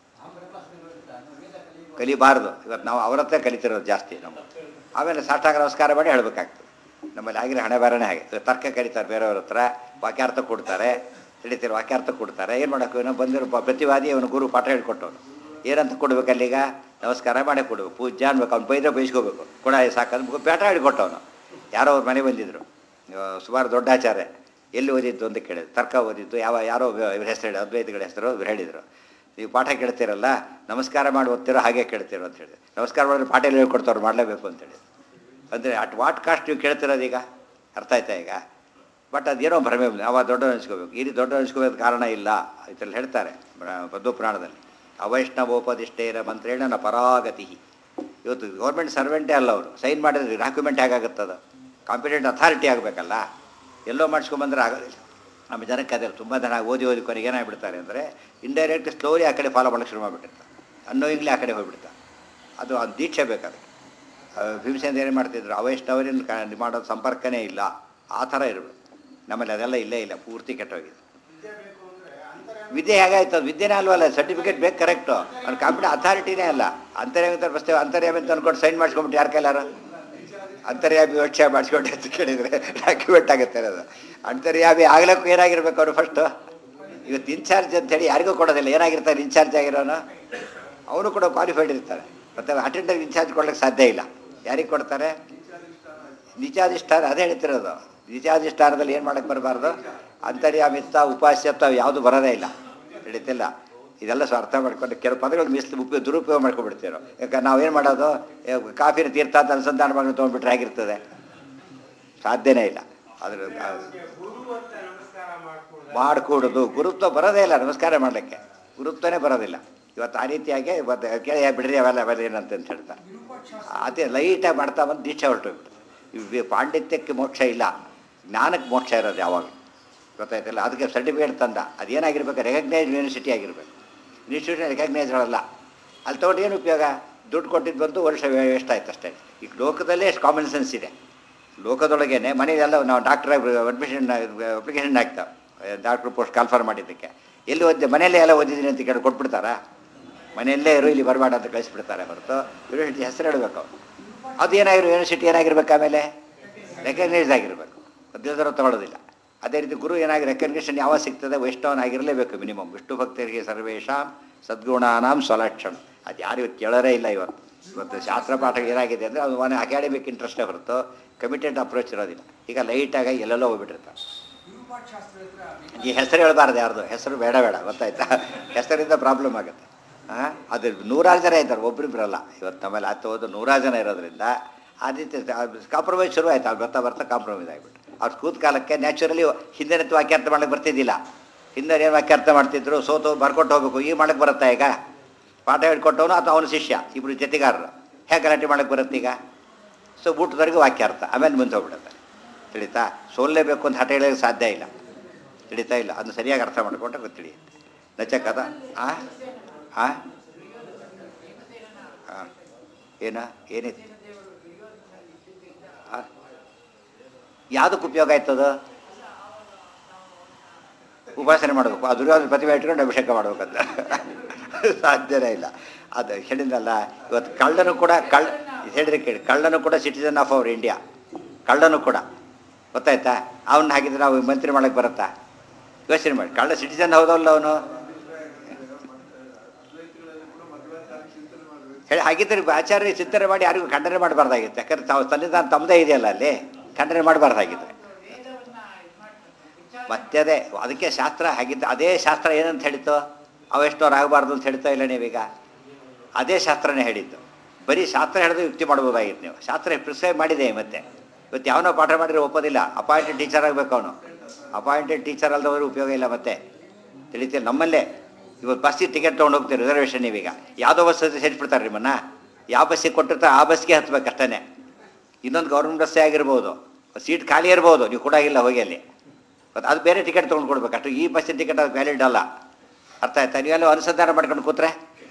ಕಲಿಬಾರ್ದು ಇವತ್ತು ನಾವು ಅವ್ರ ಹತ್ರ ಕಲಿತಿರೋದು ಜಾಸ್ತಿ ನಾವು ಆಮೇಲೆ ಸಾಷ್ಟಾಂಗ ನಮಸ್ಕಾರ ಮಾಡಿ ಹೇಳಬೇಕಾಗ್ತದೆ ನಮ್ಮಲ್ಲಿ ಆಗಿರೋ ಹಣೆ ಬರನೇ ಹಾಗೆ ಇವತ್ತು ತರ್ಕ ಕರೀತಾರೆ ಬೇರೆಯವ್ರ ಹತ್ರ ವಾಕ್ಯಾರ್ಥ ಕೊಡ್ತಾರೆ ತಿಳಿತೀರ ವಾಕ್ಯಾರ್ಥ ಕೊಡ್ತಾರೆ ಏನು ಮಾಡೋಕೆ ಇವನು ಬಂದಿರೋ ಪ- ಪ್ರತಿವಾದಿ ಅವನು ಗುರು ಪಾಠ ಹೇಳ್ಕೊಟ್ಟವನು ಏನಂತ ಕೊಡ್ಬೇಕು ಅಲ್ಲಿಗ ನಮಸ್ಕಾರ ಮಾಡೇ ಕೊಡ್ಬೇಕು ಪೂಜೆ ಅನ್ಬೇಕು ಅವ್ನು ಬೈದ್ರೆ ಬೈಸ್ಕೋಬೇಕು ಕೊಡ ಸಾಕಂದು ಪಾಠ ಹೇಳ್ಕೊಟ್ಟವನು ಯಾರೋ ಅವ್ರ ಮನೆ ಬಂದಿದ್ರು ಆ, ಸುಮಾರು ದೊಡ್ಡ ಆಚಾರ್ಯ ಎಲ್ಲಿ ಓದಿದ್ದು ಅಂತ ಕೇಳಿದ್ರು ತರ್ಕ ಓದಿದ್ದು ಯಾವ ಯಾರೋ ಇವ್ರ ಹೆಸರು ಹೇಳಿ ಅದ್ವೈತಗಳ ಹೆಸರು ಇವ್ರು ಹೇಳಿದರು ನೀವು ಪಾಠ ಕೇಳ್ತೀರಲ್ಲ ನಮಸ್ಕಾರ ಮಾಡಿ ಓದ್ತಿರೋ ಹಾಗೆ ಕೇಳ್ತಿರೋ ಅಂತ ಹೇಳಿ ನಮಸ್ಕಾರ ಮಾಡಿದ್ರೆ ಪಾಠ ಎಲ್ಲ ಹೇಳ್ಕೊಡ್ತವ್ರು ಮಾಡಲೇಬೇಕು ಅಂತೇಳಿ ಅಂದರೆ ಅಟ್ ವಾಟ್ ಕಾಸ್ಟ್ ನೀವು ಕೇಳ್ತಿರೋದು ಈಗ ಅರ್ಥ ಆಯ್ತಾ ಈಗ ಬಟ್ ಅದೇನೋ ಭ್ರಮೆ ಅವ ದೊಡ್ಡ ಅನಿಸ್ಕೋಬೇಕು ಈ ರೀತಿ ದೊಡ್ಡ ಅನಿಸ್ಕೋಬೇಕು ಕಾರಣ ಇಲ್ಲ ಇದರಲ್ಲಿ ಹೇಳ್ತಾರೆ ಪದ್ಮ ಪುರಾಣದಲ್ಲಿ ಅವೈಷ್ಣವೋಪದಿಷ್ಟೇರ ಮಂತ್ರೇಣ ನ ಪರಾಗತಿ ಇವತ್ತು ಗೌರ್ಮೆಂಟ್ ಸರ್ವೆಂಟೇ ಅಲ್ಲ ಅವರು ಸೈನ್ ಮಾಡಿದ್ರೆ ಡಾಕ್ಯುಮೆಂಟ್ ಹೇಗಾಗುತ್ತದ ಕಾಂಪಿಟೆಂಟ್ ಅಥಾರಿಟಿ ಆಗಬೇಕಲ್ಲ ಎಲ್ಲೋ ಮಾಡಿಸ್ಕೊಂಬಂದ್ರೆ ಆಗೋದಿಲ್ಲ ನಮ್ಮ ಜನಕ್ಕೆ ಅದೇ ತುಂಬ ಜನ ಓದಿ ಓದಿ ಕೊನೆಗೆ ಏನಾಗ್ಬಿಡ್ತಾರೆ ಅಂದರೆ ಇಂಡೈರೆಕ್ಟ್ ಸ್ಲೋಲಿ ಆ ಕಡೆ ಫಾಲೋ ಮಾಡೋಕ್ಕೆ ಶುರು ಮಾಡಿಬಿಟ್ಟಿರ್ತಾರೆ ಅನ್ನೋಯಿಂಗ್ಲೇ ಆ ಕಡೆ ಹೋಗ್ಬಿಡ್ತಾರೆ ಅದು ಅದು ದೀಕ್ಷೆ ಬೇಕು ಭೀಮಸೇನ ಏನು ಮಾಡ್ತಿದ್ರು ಅವೈಷ್ಣವರಿನ ಕ ಮಾಡೋದು ಸಂಪರ್ಕನೇ ಇಲ್ಲ ಆ ಥರ ಇರಬೇಕು ನಮ್ಮಲ್ಲಿ ಅದೆಲ್ಲ ಇಲ್ಲೇ ಇಲ್ಲ ಪೂರ್ತಿ ಕೆಟ್ಟೋಗಿದೆ ವಿದ್ಯೆ ಹೇಗಾಯ್ತು ಅದು ವಿದ್ಯೆನೇ ಅಲ್ವಲ್ಲ ಸರ್ಟಿಫಿಕೇಟ್ ಬೇಕು ಕರೆಕ್ಟು ಅವ್ನು ಕಾಂಪಿಟ ಅಥಾರಿಟಿನೇ ಅಲ್ಲ ಅಂತರ್ಯಾಮಿ ಅಂತ ಬಸ್ತೇವೆ ಅಂತರ್ಯಾಮಿ ಅಂತ ಅನ್ಕೊಂಡು ಸೈನ್ ಮಾಡಿಸ್ಕೊಂಬಿಟ್ಟು ಯಾರು ಕೈಲಾರ ಅಂತರ್ಯಾಮಿ ವ್ಯವಸ್ಥೆ ಮಾಡಿಸ್ಕೊಂಡು ಅಂತ ಕೇಳಿದರೆ ಡಾಕ್ಯುಮೆಂಟ್ ಆಗುತ್ತೆ ಅದು ಅಂತರ್ಯಾಮಿ ಆಗ್ಲಕ್ಕೂ ಏನಾಗಿರ್ಬೇಕು ಅವರು ಫಸ್ಟು ಇವತ್ತು ಇನ್ಚಾರ್ಜ್ ಅಂತೇಳಿ ಯಾರಿಗೂ ಕೊಡೋದಿಲ್ಲ ಏನಾಗಿರ್ತಾರೆ ಇನ್ಚಾರ್ಜ್ ಆಗಿರೋನು ಅವನು ಕೂಡ ಕ್ವಾಲಿಫೈಡ್ ಇರ್ತಾರೆ ಮತ್ತು ಅಟೆಂಡರ್ ಇನ್ಚಾರ್ಜ್ ಕೊಡ್ಲಿಕ್ಕೆ ಸಾಧ್ಯ ಇಲ್ಲ ಯಾರಿಗೆ ಕೊಡ್ತಾರೆ ನಿಜಾಧಿಷ್ಠಾನ ಅದೇ ಹೇಳ್ತಿರೋದು ನಿಜಾಧಿಷ್ಠಾನದಲ್ಲಿ ಏನು ಮಾಡಕ್ಕೆ ಬರಬಾರ್ದು ಅಂತರ್ಯಾಮಿತ್ವ ಉಪಾಸ್ಯತ್ವ ಯಾವುದು ಬರೋದೇ ಇಲ್ಲ ಹಿಡಿತಿಲ್ಲ ಇದೆಲ್ಲ ಸೊ ಅರ್ಥ ಮಾಡ್ಕೊಂಡು ಕೆಲವು ಪದಗಳು ಮೀಸಲು ಉಪಯೋಗ ದುರುಪಯೋಗ ಮಾಡ್ಕೊಂಡ್ಬಿಡ್ತೀರೋ ಯಾಕೆ ನಾವೇನು ಮಾಡೋದು ಏ, ಕಾಫಿನ ತೀರ್ಥ ಅಂತ ಅನುಸಂಧಾನ ಮಾಡಿ ತೊಗೊಂಡ್ಬಿಟ್ರೆ ಹೇಗಿರ್ತದೆ ಸಾಧ್ಯನೇ ಇಲ್ಲ ಅದ್ರ ಮಾಡಿಕೊಡೋದು ಗುರುತ್ವ ಬರೋದೇ ಇಲ್ಲ ನಮಸ್ಕಾರ ಮಾಡಲಿಕ್ಕೆ ಗುರುತ್ವನೇ ಬರೋದಿಲ್ಲ ಇವತ್ತು ಆ ರೀತಿಯಾಗಿ ಇವತ್ತು ಕೇಳಿ "ಏ, ಬಿಡ್ರಿ ಅವೆಲ್ಲ ಅವೆಲ್ಲ ಏನಂತ ಅಂತ ಹೇಳ್ತಾ ಅದೇ ಲೈಟಾಗಿ ಮಾಡ್ತಾ ಬಂದು ದೀಕ್ಷೆ ಹೊರಟೋಗ್ಬಿಟ್ಟು ಇವ್ ಪಾಂಡಿತ್ಯಕ್ಕೆ ಮೋಕ್ಷ ಇಲ್ಲ ಜ್ಞಾನಕ್ಕೆ ಮೋಕ್ಷ ಇರೋದು ಯಾವಾಗ ಗೊತ್ತಾಯ್ತಲ್ಲ ಅದಕ್ಕೆ ಸರ್ಟಿಫಿಕೇಟ್ ತಂದ ಅದೇನಾಗಿರ್ಬೇಕು ರೆಕಗ್ನೈಸ್ಡ್ ಯೂನಿವರ್ಸಿಟಿ ಆಗಿರಬೇಕು ಇನ್ಸ್ಟಿಟ್ಯೂಷನ್ ರೆಕಗ್ನೈಸ್ಗಳಲ್ಲ ಅಲ್ಲಿ ತೊಗೊಂಡು ಏನು ಉಪಯೋಗ ದುಡ್ಡು ಕೊಟ್ಟಿದ್ದು ಬಂತು ವರ್ಷ ವೇಸ್ಟ್ ಆಯ್ತು ಅಷ್ಟೇ ಈಗ ಲೋಕದಲ್ಲೇ ಎಷ್ಟು ಕಾಮನ್ ಸೆನ್ಸ್ ಇದೆ ಲೋಕದೊಳಗೇನೆ ಮನೆಯೆಲ್ಲ ನಾವು ಡಾಕ್ಟ್ರ್ ಅಡ್ಮಿಷನ್ ಅಪ್ಲಿಕೇಶನ್ ಹಾಕ್ತಾವೆ ಡಾಕ್ಟ್ರ್ ಪೋಸ್ಟ್ ಕಾಲ್ಫರ್ ಮಾಡಿದ್ದಕ್ಕೆ ಎಲ್ಲಿ ಓದಿದೆ ಮನೆಯಲ್ಲೇ ಎಲ್ಲ ಓದಿದ್ದೀನಿ ಅಂತ ಕೇಳಿ ಕೊಟ್ಬಿಡ್ತಾರಾ ಮನೆಯಲ್ಲೇ ಇರು ಇಲ್ಲಿ ಬರಬೇಡ ಅಂತ ಕಳಿಸ್ಬಿಡ್ತಾರೆ ಹೊರತು ಯೂನಿವರ್ಸಿಟಿ ಹೆಸರು ಹೇಳಬೇಕು ಅದು ಏನಾಗಿರೋ ಯೂನಿವರ್ಸಿಟಿ ಏನಾಗಿರ್ಬೇಕು ಆಮೇಲೆ ರೆಕಗ್ನೈಸ್ಡ್ ಆಗಿರಬೇಕು ಅದ್ರ ತಗೊಳ್ಳೋದಿಲ್ಲ ಅದೇ ರೀತಿ ಗುರು ಏನಾಗಿ ರೆಕಗ್ನಿಷನ್ ಯಾವಾಗ ಸಿಗ್ತದೆ ವೈಷ್ಣವನ್ ಆಗಿರಲೇಬೇಕು ಮಿನಿಮಮ್ ವಿಷ್ಣು ಭಕ್ತರಿಗೆ ಸರ್ವೇಶಾಂ ಸದ್ಗುಣಾನಾಂ ಸ್ವಲಕ್ಷಣ ಅದು ಯಾರು ಇವತ್ತು ಕೇಳೋರೇ ಇಲ್ಲ ಇವತ್ತು ಇವತ್ತು ಶಾಸ್ತ್ರ ಪಾಠ ಏನಾಗಿದೆ ಅಂದರೆ ಅದು ಒಂದು ಅಕಾಡೆಮಿಕ್ ಇಂಟ್ರೆಸ್ಟೇ ಹೊರತು ಕಮಿಟೆಡ್ ಅಪ್ರೋಚ್ ಇರೋದಿಲ್ಲ ಈಗ ಲೈಟಾಗಿ ಎಲ್ಲೆಲ್ಲೋ ಹೋಗ್ಬಿಟ್ಟಿರ್ತಾರೆ ಈ ಹೆಸರು ಹೇಳ್ಬಾರ್ದು ಯಾರ್ದು ಹೆಸರು ಬೇಡ ಬೇಡ ಗೊತ್ತಾಯ್ತಾ ಹೆಸರಿಂದ ಪ್ರಾಬ್ಲಮ್ ಆಗುತ್ತೆ ಹಾಂ ಅದು ನೂರಾರು ಜನ ಇದ್ದಾರೆ ಒಬ್ರಿಬ್ರಲ್ಲ ಇವತ್ತು ನಮ್ಮಲ್ಲಿ ಹತ್ತು ಹೋದು ನೂರಾರು ಜನ ಇರೋದ್ರಿಂದ ಆ ರೀತಿ ಕಾಂಪ್ರಮೈಸ್ ಶುರು ಆಯ್ತು ಅವ್ರು ಬರ್ತಾ ಬರ್ತಾ ಕಾಂಪ್ರಮೈಸ್ ಆಗಿಬಿಟ್ಟು ಅವ್ರು ಕೂತ ಕಾಲಕ್ಕೆ ನ್ಯಾಚುರಲಿ ಹಿಂದಿನ ವಾಕ್ಯಾರ್ಥ ಮಾಡಕ್ಕೆ ಬರ್ತಿದ್ದಿಲ್ಲ ಹಿಂದೆ ಏನು ವಾಕ್ಯಾರ್ಥ ಮಾಡ್ತಿದ್ರು ಸೋತು ಬರ್ಕೊಟ್ಟು ಹೋಗ್ಬೇಕು ಈಗ ಮಾಡಕ್ಕೆ ಬರುತ್ತಾ ಈಗ ಪಾಠ ಹೇಳ್ಕೊಟ್ಟವನು ಅಥವಾ ಅವನ ಶಿಷ್ಯ ಇಬ್ಬರು ಜೊತೆಗಾರರು ಹೇಗೆ ಗಲಾಟೆ ಮಾಡಕ್ಕೆ ಬರುತ್ತೆ ಈಗ ಸೊ ಊಟದವರೆಗೂ ವಾಕ್ಯಾರ್ಥ ಆಮೇಲೆ ಮುಂದೆ ಹೋಗ್ಬಿಡುತ್ತೆ ತಿಳಿತಾ ಸೋಲ್ಲೇಬೇಕು ಅಂತ ಹಠ ಹೇಳೋಕ್ಕೆ ಸಾಧ್ಯ ಇಲ್ಲ ತಿಳಿತಾ ಇಲ್ಲ ಅದನ್ನು ಸರಿಯಾಗಿ ಅರ್ಥ ಮಾಡಿಕೊಂಡ್ರೆ ಗೊತ್ತಿಳಿಯುತ್ತೆ ನಚಕದ ಆ ಆ ಹಾಂ ಏನ ಏನಿತ್ತು ಆ? ಯಾವುದಕ್ಕೆ ಉಪಯೋಗ ಆಯ್ತದು ಉಪಾಸನೆ ಮಾಡಬೇಕು ಆ ದುರ್ಯೋಧನ ಪ್ರತಿಮೆ ಇಟ್ಕೊಂಡು ಅಭಿಷೇಕ ಮಾಡ್ಬೇಕಂತ ಸಾಧ್ಯನೇ ಇಲ್ಲ ಅದು ಹೇಳಿದ್ನಲ್ಲ ಇವತ್ತು ಕಳ್ಳನು ಕೂಡ ಕಳ್ಳ ಹೇಳಿದ್ರೆ ಕೇಳಿ ಕಳ್ಳನು ಕೂಡ ಸಿಟಿಸನ್ ಆಫ್ ಅವರ್ ಇಂಡಿಯಾ ಕಳ್ಳನು ಕೂಡ ಗೊತ್ತಾಯ್ತಾ ಅವನ್ನ ಹಾಕಿದ್ರೆ ನಾವು ಮಂತ್ರಿ ಮಾಡಕ್ಕೆ ಬರುತ್ತಾ ಯೋಚನೆ ಮಾಡಿ ಕಳ್ಳ ಸಿಟಿಸನ್ ಹೌದಲ್ಲ ಅವನು ಹೇಳಿ ಹಾಗಿದ್ರೆ ಆಚಾರ್ಯ ಚಿಂತನೆ ಮಾಡಿ ಯಾರಿಗೂ ಖಂಡನೆ ಮಾಡಬಾರ್ದಾಗಿತ್ತು ಯಾಕಂದ್ರೆ ತಾವು ಸಂವಿಧಾನ ತಮ್ಮದೇ ಇದೆಯಲ್ಲ ಅಲ್ಲಿ ಖಂಡನೆ ಮಾಡಬಾರ್ದಾಗಿತ್ತು ಮತ್ತೆ ಅದೇ ಅದಕ್ಕೆ ಶಾಸ್ತ್ರ ಹಾಗಿದ್ದು ಅದೇ ಶಾಸ್ತ್ರ ಏನಂತ ಹೇಳಿತ್ತು ಅವೆಷ್ಟೋರು ಆಗಬಾರ್ದು ಅಂತ ಹೇಳ್ತಾ ಇಲ್ಲ ನೀವೀಗ ಅದೇ ಶಾಸ್ತ್ರನೇ ಹೇಳಿದ್ದು ಬರೀ ಶಾಸ್ತ್ರ ಹೇಳಿದ್ರೆ ಯುಕ್ತಿ ಮಾಡ್ಬೋದಾಗಿತ್ತು ನೀವು ಶಾಸ್ತ್ರ ಪ್ರಿಸ್ಕ್ರೈಬ್ ಮಾಡಿದೆ ಮತ್ತೆ ಇವತ್ತು ಯಾವನೋ ಪಾಠ ಮಾಡಿದ್ರೆ ಒಪ್ಪೋದಿಲ್ಲ ಅಪಾಯಿಂಟೆಡ್ ಟೀಚರ್ ಆಗಬೇಕು ಅವನು ಅಪಾಯಿಂಟೆಡ್ ಟೀಚರ್ ಅಲ್ಲದವರು ಉಪಯೋಗ ಇಲ್ಲ ಮತ್ತೆ ತಿಳಿತಿಲ್ಲ ನಮ್ಮಲ್ಲೇ ಇವತ್ತು ಬಸ್ಸಿಗೆ ಟಿಕೆಟ್ ತೊಗೊಂಡು ಹೋಗ್ತೀರಿ ರಿಸರ್ವೇಷನ್ ನೀವೀಗ ಯಾವುದೋ ಬಸ್ ಸೇರಿಸ್ಬಿಡ್ತಾರೆ ನಿಮ್ಮನ್ನ ಯಾವ ಬಸ್ಸಿಗೆ ಕೊಟ್ಟಿರ್ತಾರೆ ಆ ಬಸ್ಗೆ ಹತ್ಬೇಕು ಅಷ್ಟೇ ಇನ್ನೊಂದು ಗೌರ್ಮೆಂಟ್ ಬಸ್ಸೇ ಆಗಿರ್ಬೋದು ಸೀಟ್ ಖಾಲಿ ಇರ್ಬೋದು ನೀವು ಕೊಡಾಗಿಲ್ಲ ಹೋಗಿ ಅಲ್ಲಿ ಮತ್ತು ಅದು ಬೇರೆ ಟಿಕೆಟ್ ತೊಗೊಂಡು ಕೊಡ್ಬೇಕು ಅಷ್ಟು ಈ ಬಸ್ಸಿನ ಟಿಕೆಟ್ ಅದು ವ್ಯಾಲಿಡ್ ಅಲ್ಲ ಅರ್ಥ ಆಯ್ತಾ ನೀವೆಲ್ಲ ಅನುಸಂಧಾನ ಮಾಡ್ಕೊಂಡು ಕೂತ್ರೆ